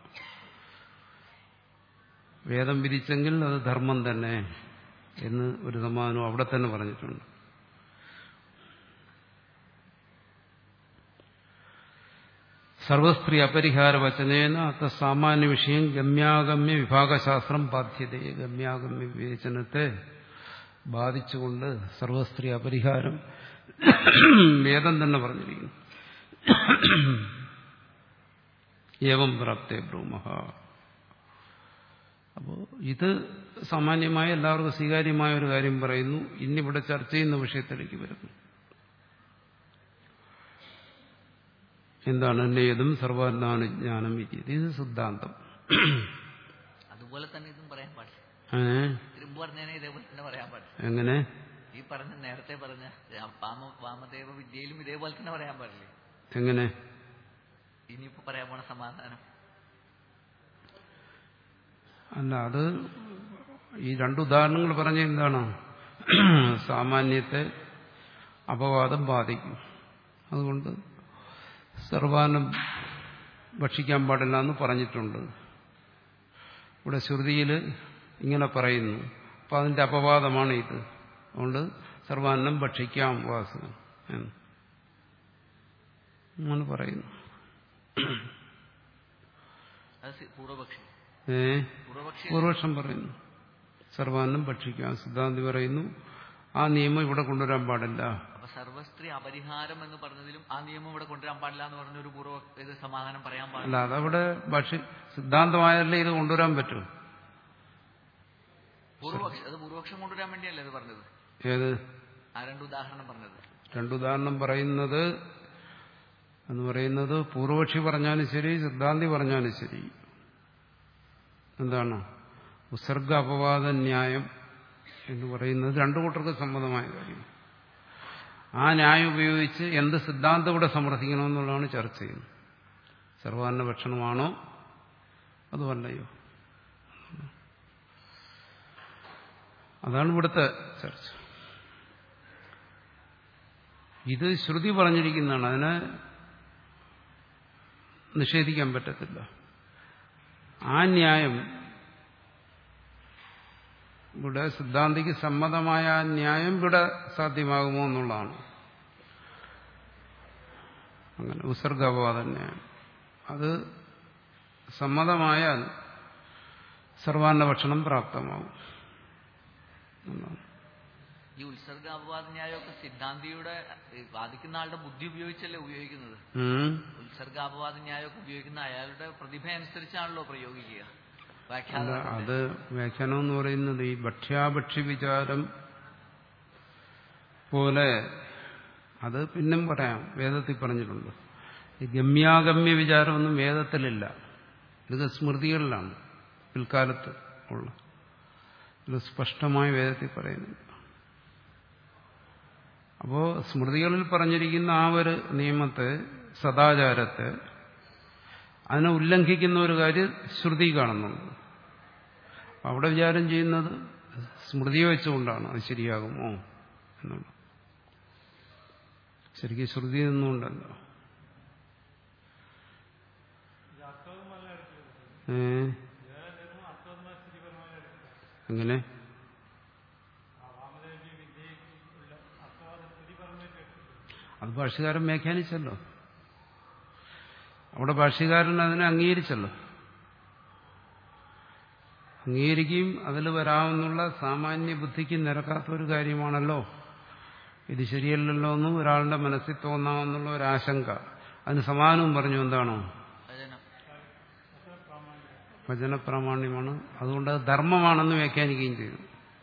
വേദം വിധിച്ചെങ്കിൽ അത് ധർമ്മം തന്നെ എന്ന് ഒരു സമാനം അവിടെ തന്നെ പറഞ്ഞിട്ടുണ്ട് സർവസ്ത്രീ അപരിഹാര വചനേന അത്ത സാമാന്യ വിഷയം ഗമ്യാഗമ്യ വിഭാഗശാസ്ത്രം ബാധ്യത ഗമ്യാഗമ്യ വിവേചനത്തെ ബാധിച്ചുകൊണ്ട് സർവസ്ത്രീ അപരിഹാരം വേദം തന്നെ പറഞ്ഞിരിക്കുന്നു ഏവം പ്രാപ്തേ ബ്രൂമഹ അപ്പോൾ ഇത് സാമാന്യമായ എല്ലാവർക്കും സ്വീകാര്യമായ ഒരു കാര്യം പറയുന്നു ഇന്നിവിടെ ചർച്ച ചെയ്യുന്ന വിഷയത്തിലേക്ക് വരുന്നു എന്താണ് നേതും സർവാജ്ഞാനം ഇത് ഇത് സിദ്ധാന്തം
അതുപോലെ തന്നെ ഇതും പറയാൻ പാടില്ല
ഏ?
ഇരുമ്പ് പറഞ്ഞതിനെ ഇതേപോലെ തന്നെ പറയാൻ പാടില്ല
എങ്ങനെ
ഈ പറഞ്ഞ നേരത്തെ പറഞ്ഞ വാമ വാമദേവ വിദ്യയിലും ഇതേപോലെ തന്നെ പറയാൻ പാടില്ലേ
എങ്ങനെ
ഇനിയിപ്പോ പറയാൻ പോണ സമാധാനം
അല്ല അത് ഈ രണ്ട് ഉദാഹരണങ്ങൾ പറഞ്ഞ എന്താണ് സാമാന്യത്തെ അപവാദം ബാധിക്കും അതുകൊണ്ട് സർവാനം ഭക്ഷിക്കാൻ പാടില്ല എന്ന് പറഞ്ഞിട്ടുണ്ട് ഇവിടെ ശ്രുതിയിൽ ഇങ്ങനെ പറയുന്നു അപ്പം അതിന്റെ അപവാദമാണ് ഇത് അതുകൊണ്ട് സർവാന്നം ഭക്ഷിക്കാം വാസന എന്ന് അങ്ങനെ പറയുന്നു
അത് സി- പൂർവപക്ഷി
ഏ
പൂർവപക്ഷി
പൂർവക്ഷം പറയുന്നു സർവാന്നം ഭക്ഷിക്കാം സിദ്ധാന്തി പറയുന്നു ആ നിയമം ഇവിടെ കൊണ്ടുവരാൻ പാടില്ല
അപ്പൊ സർവസ്ത്രീ അപരിഹാരം എന്ന് പറഞ്ഞതിലും ആ നിയമം ഇവിടെ കൊണ്ടുവരാൻ പാടില്ല എന്ന് പറഞ്ഞ ഒരു പൂർവ്വ ഇത് സമാധാനം പറയാൻ പാടില്ല
അല്ല അതവിടെ ഭക്ഷി സിദ്ധാന്തമായല്ലേ ഇത് കൊണ്ടുവരാൻ പറ്റൂ
പൂർവപക്ഷി അത് പൂർവപക്ഷം കൊണ്ടുവരാൻ വേണ്ടിയല്ലേ ഇത് പറഞ്ഞത്
ഏത്
ആ രണ്ട് ഉദാഹരണം പറഞ്ഞത്
രണ്ടുദാഹരണം പറയുന്നത് എന്ന് പറയുന്നത് പൂർവക്ഷി പറഞ്ഞാലും ശരി സിദ്ധാന്തി പറഞ്ഞാലും ശരി എന്താണ് ഉസർഗ അപവാദ ന്യായം എന്ന് പറയുന്നത് രണ്ടു കൂട്ടർക്ക് സമ്മതമായ കാര്യം ആ ന്യായം ഉപയോഗിച്ച് എന്ത് സിദ്ധാന്തം ഇവിടെ സമർത്ഥിക്കണമെന്നുള്ളതാണ് ചർച്ച ചെയ്യുന്നത് സർവാന്ന ഭക്ഷണമാണോ അതുമല്ലയോ അതാണ് ഇവിടുത്തെ ചർച്ച ഇത് ശ്രുതി പറഞ്ഞിരിക്കുന്നതാണ് അതിനെ നിഷേധിക്കാൻ പറ്റത്തില്ല ആ ന്യായം ഇവിടെ സിദ്ധാന്തിക്ക് സമ്മതമായ ആ ന്യായം ഇവിടെ സാധ്യമാകുമോ എന്നുള്ളതാണ് അങ്ങനെ ഉസർഗാപവാദ ന്യായം അത് സമ്മതമായാൽ സർവാന്ന ഭക്ഷണം പ്രാപ്തമാകും എന്നാണ്
ഈ ഉത്സർഗ അപവാദ ന്യായമൊക്കെ സിദ്ധാന്തിയുടെ ഈ വാദിക്കുന്ന ആളുടെ ബുദ്ധി ഉപയോഗിച്ചല്ലേ ഉപയോഗിക്കുന്നത്
ഉം.
ഉത്സർഗ അപവാദ ന്യായമൊക്കെ ഉപയോഗിക്കുന്ന അയാളുടെ പ്രതിഭ അനുസരിച്ചാണല്ലോ പ്രയോഗിക്കുക
അല്ല
വ്യാഖ്യാനം
അത് വ്യാഖ്യാനം എന്ന് പറയുന്നത് ഈ ഭക്ഷ്യാഭക്ഷ്യ വിചാരം പോലെ അത് പിന്നും പറയാം വേദത്തിൽ പറഞ്ഞിട്ടുണ്ട് ഈ ഗമ്യാഗമ്യ വിചാരമൊന്നും വേദത്തിലില്ല ഇത് സ്മൃതികളിലാണ് പിൽക്കാലത്ത് ഉള്ള ഇത് സ്പഷ്ടമായ വേദത്തിൽ പറയുന്നുണ്ട് അപ്പോ സ്മൃതികളിൽ പറഞ്ഞിരിക്കുന്ന ആ ഒരു നിയമത്തെ സദാചാരത്തെ അതിനെ ഉല്ലംഘിക്കുന്ന ഒരു കാര്യം ശ്രുതി കാണുന്നുണ്ട് അപ്പൊ അവിടെ വിചാരം ചെയ്യുന്നത് സ്മൃതിയെ വെച്ചുകൊണ്ടാണ് അത് ശരിയാകുമോ എന്നുള്ളത് ശരിക്കും ശ്രുതി നിന്നുകൊണ്ടല്ല ഏ എങ്ങനെ അത് ഭാഷകാരൻ വ്യാഖ്യാനിച്ചല്ലോ അവിടെ ഭാഷ്യകാരൻ അതിനെ അംഗീകരിച്ചല്ലോ അംഗീകരിക്കുകയും അതിൽ വരാമെന്നുള്ള സാമാന്യ ബുദ്ധിക്ക് നിരക്കാത്ത ഒരു കാര്യമാണല്ലോ ഇത് ശരിയല്ലല്ലോ എന്ന് ഒരാളുടെ മനസ്സിൽ തോന്നാമെന്നുള്ള ഒരു ആശങ്ക അതിന് സമാനവും പറഞ്ഞു എന്താണോ
വചനം
വചനപ്രാമാണ്യമാണ് അതുകൊണ്ട് അത് ധർമ്മമാണെന്ന് വ്യാഖ്യാനിക്കുകയും ചെയ്തു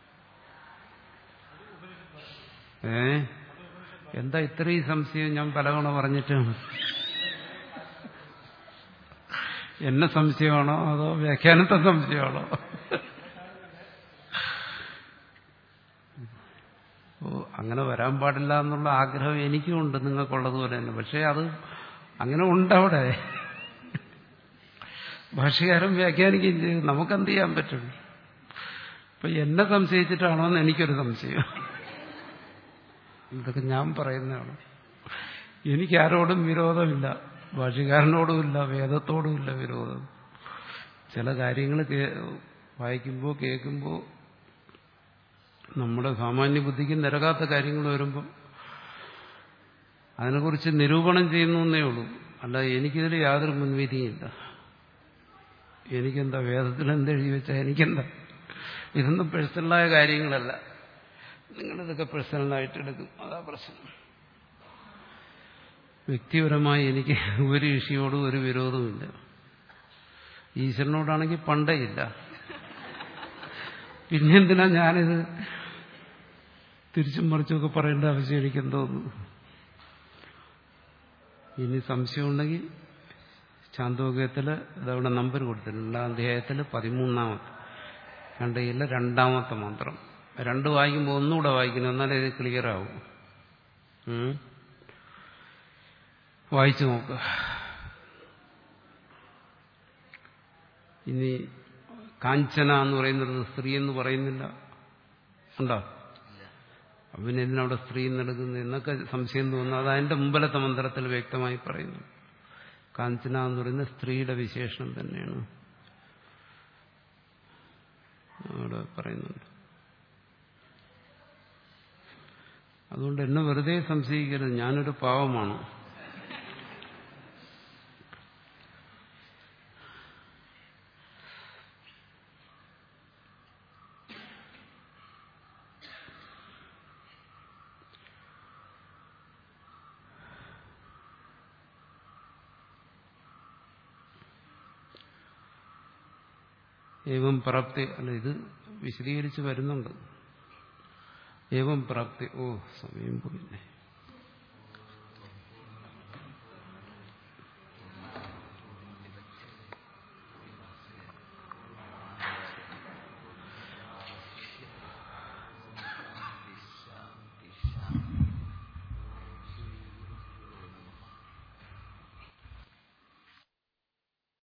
ഏ എന്താ ഇത്രയും സംശയം ഞാൻ പലതവണ പറഞ്ഞിട്ട് എന്നെ സംശയമാണോ അതോ വ്യാഖ്യാനത്തെ സംശയമാണോ ഓ അങ്ങനെ വരാൻ പാടില്ല എന്നുള്ള ആഗ്രഹം എനിക്കുമുണ്ട് നിങ്ങൾക്കുള്ളതുപോലെ തന്നെ പക്ഷേ അത് അങ്ങനെ ഉണ്ടവിടെ ഭാഷകാരൻ വ്യാഖ്യാനിക്കുകയും ചെയ്തു നമുക്കെന്ത് ചെയ്യാൻ പറ്റും ഇപ്പൊ എന്നെ സംശയിച്ചിട്ടാണോ എന്ന് എനിക്കൊരു സംശയം ഇതൊക്കെ ഞാൻ പറയുന്നതാണ് എനിക്ക് ആരോടും വിരോധമില്ല ഭാഷകാരനോടുമില്ല വേദത്തോടുമില്ല വിരോധം ചില കാര്യങ്ങൾ വായിക്കുമ്പോൾ കേൾക്കുമ്പോൾ നമ്മുടെ സാമാന്യ ബുദ്ധിക്ക് നിരകാത്ത കാര്യങ്ങൾ വരുമ്പോൾ അതിനെക്കുറിച്ച് നിരൂപണം ചെയ്യുന്നു എന്നേ ഉള്ളൂ അല്ല എനിക്കിതിൽ യാതൊരു മുൻവിധിയില്ല എനിക്കെന്താ വേദത്തിൽ എന്തെഴുതി വെച്ചാൽ എനിക്കെന്താ ഇതൊന്നും പേഴ്സണലായ കാര്യങ്ങളല്ല നിങ്ങളിതൊക്കെ പേഴ്സണലായിട്ട് എടുക്കും അതാ പ്രശ്നം വ്യക്തിപരമായി എനിക്ക് ഒരു ഋഷിയോടും ഒരു വിരോധമില്ല ഈശ്വരനോടാണെങ്കിൽ പണ്ടേ ഇല്ല പിന്നെന്തിനാ ഞാനിത് തിരിച്ചും മറിച്ചുമൊക്കെ പറയേണ്ട ആവശ്യം എനിക്കെന്തോന്നു ഇനി സംശയമുണ്ടെങ്കിൽ ചാന്തോക്യത്തില് ഇതവിടെ നമ്പർ കൊടുത്തിട്ടുണ്ട് രണ്ടാം അധ്യായത്തിൽ പതിമൂന്നാമത്തെ രണ്ടയിലെ രണ്ടാമത്തെ മന്ത്രം രണ്ട് വായിക്കുമ്പോൾ ഒന്നുകൂടെ വായിക്കണം എന്നാലേ ഇത് ക്ലിയർ ആവും ഉം. വായിച്ചു നോക്കുക ഇനി കാഞ്ചന എന്ന് പറയുന്നത് സ്ത്രീ എന്ന് പറയുന്നില്ല ഉണ്ടോ അപ്പൊ പിന്നെ എന്തിനവിടെ സ്ത്രീ എന്നെടുക്കുന്നത് എന്നൊക്കെ സംശയം തോന്നുന്നു അത് അതിന്റെ മുമ്പിലത്തെ മന്ത്രത്തിൽ വ്യക്തമായി പറയുന്നു കാഞ്ചന എന്ന് പറയുന്നത് സ്ത്രീയുടെ വിശേഷണം തന്നെയാണ് അവിടെ പറയുന്നുണ്ട് അതുകൊണ്ട് എന്നെ വെറുതെ സംശയിക്കരുത് ഞാനൊരു പാവമാണ് ഏവം പ്രാപ്തി അല്ല ഇത് വിശദീകരിച്ച് വരുന്നുണ്ട് ഏവം പ്രാപ്തി ഓ സമയം പോയില്ലേ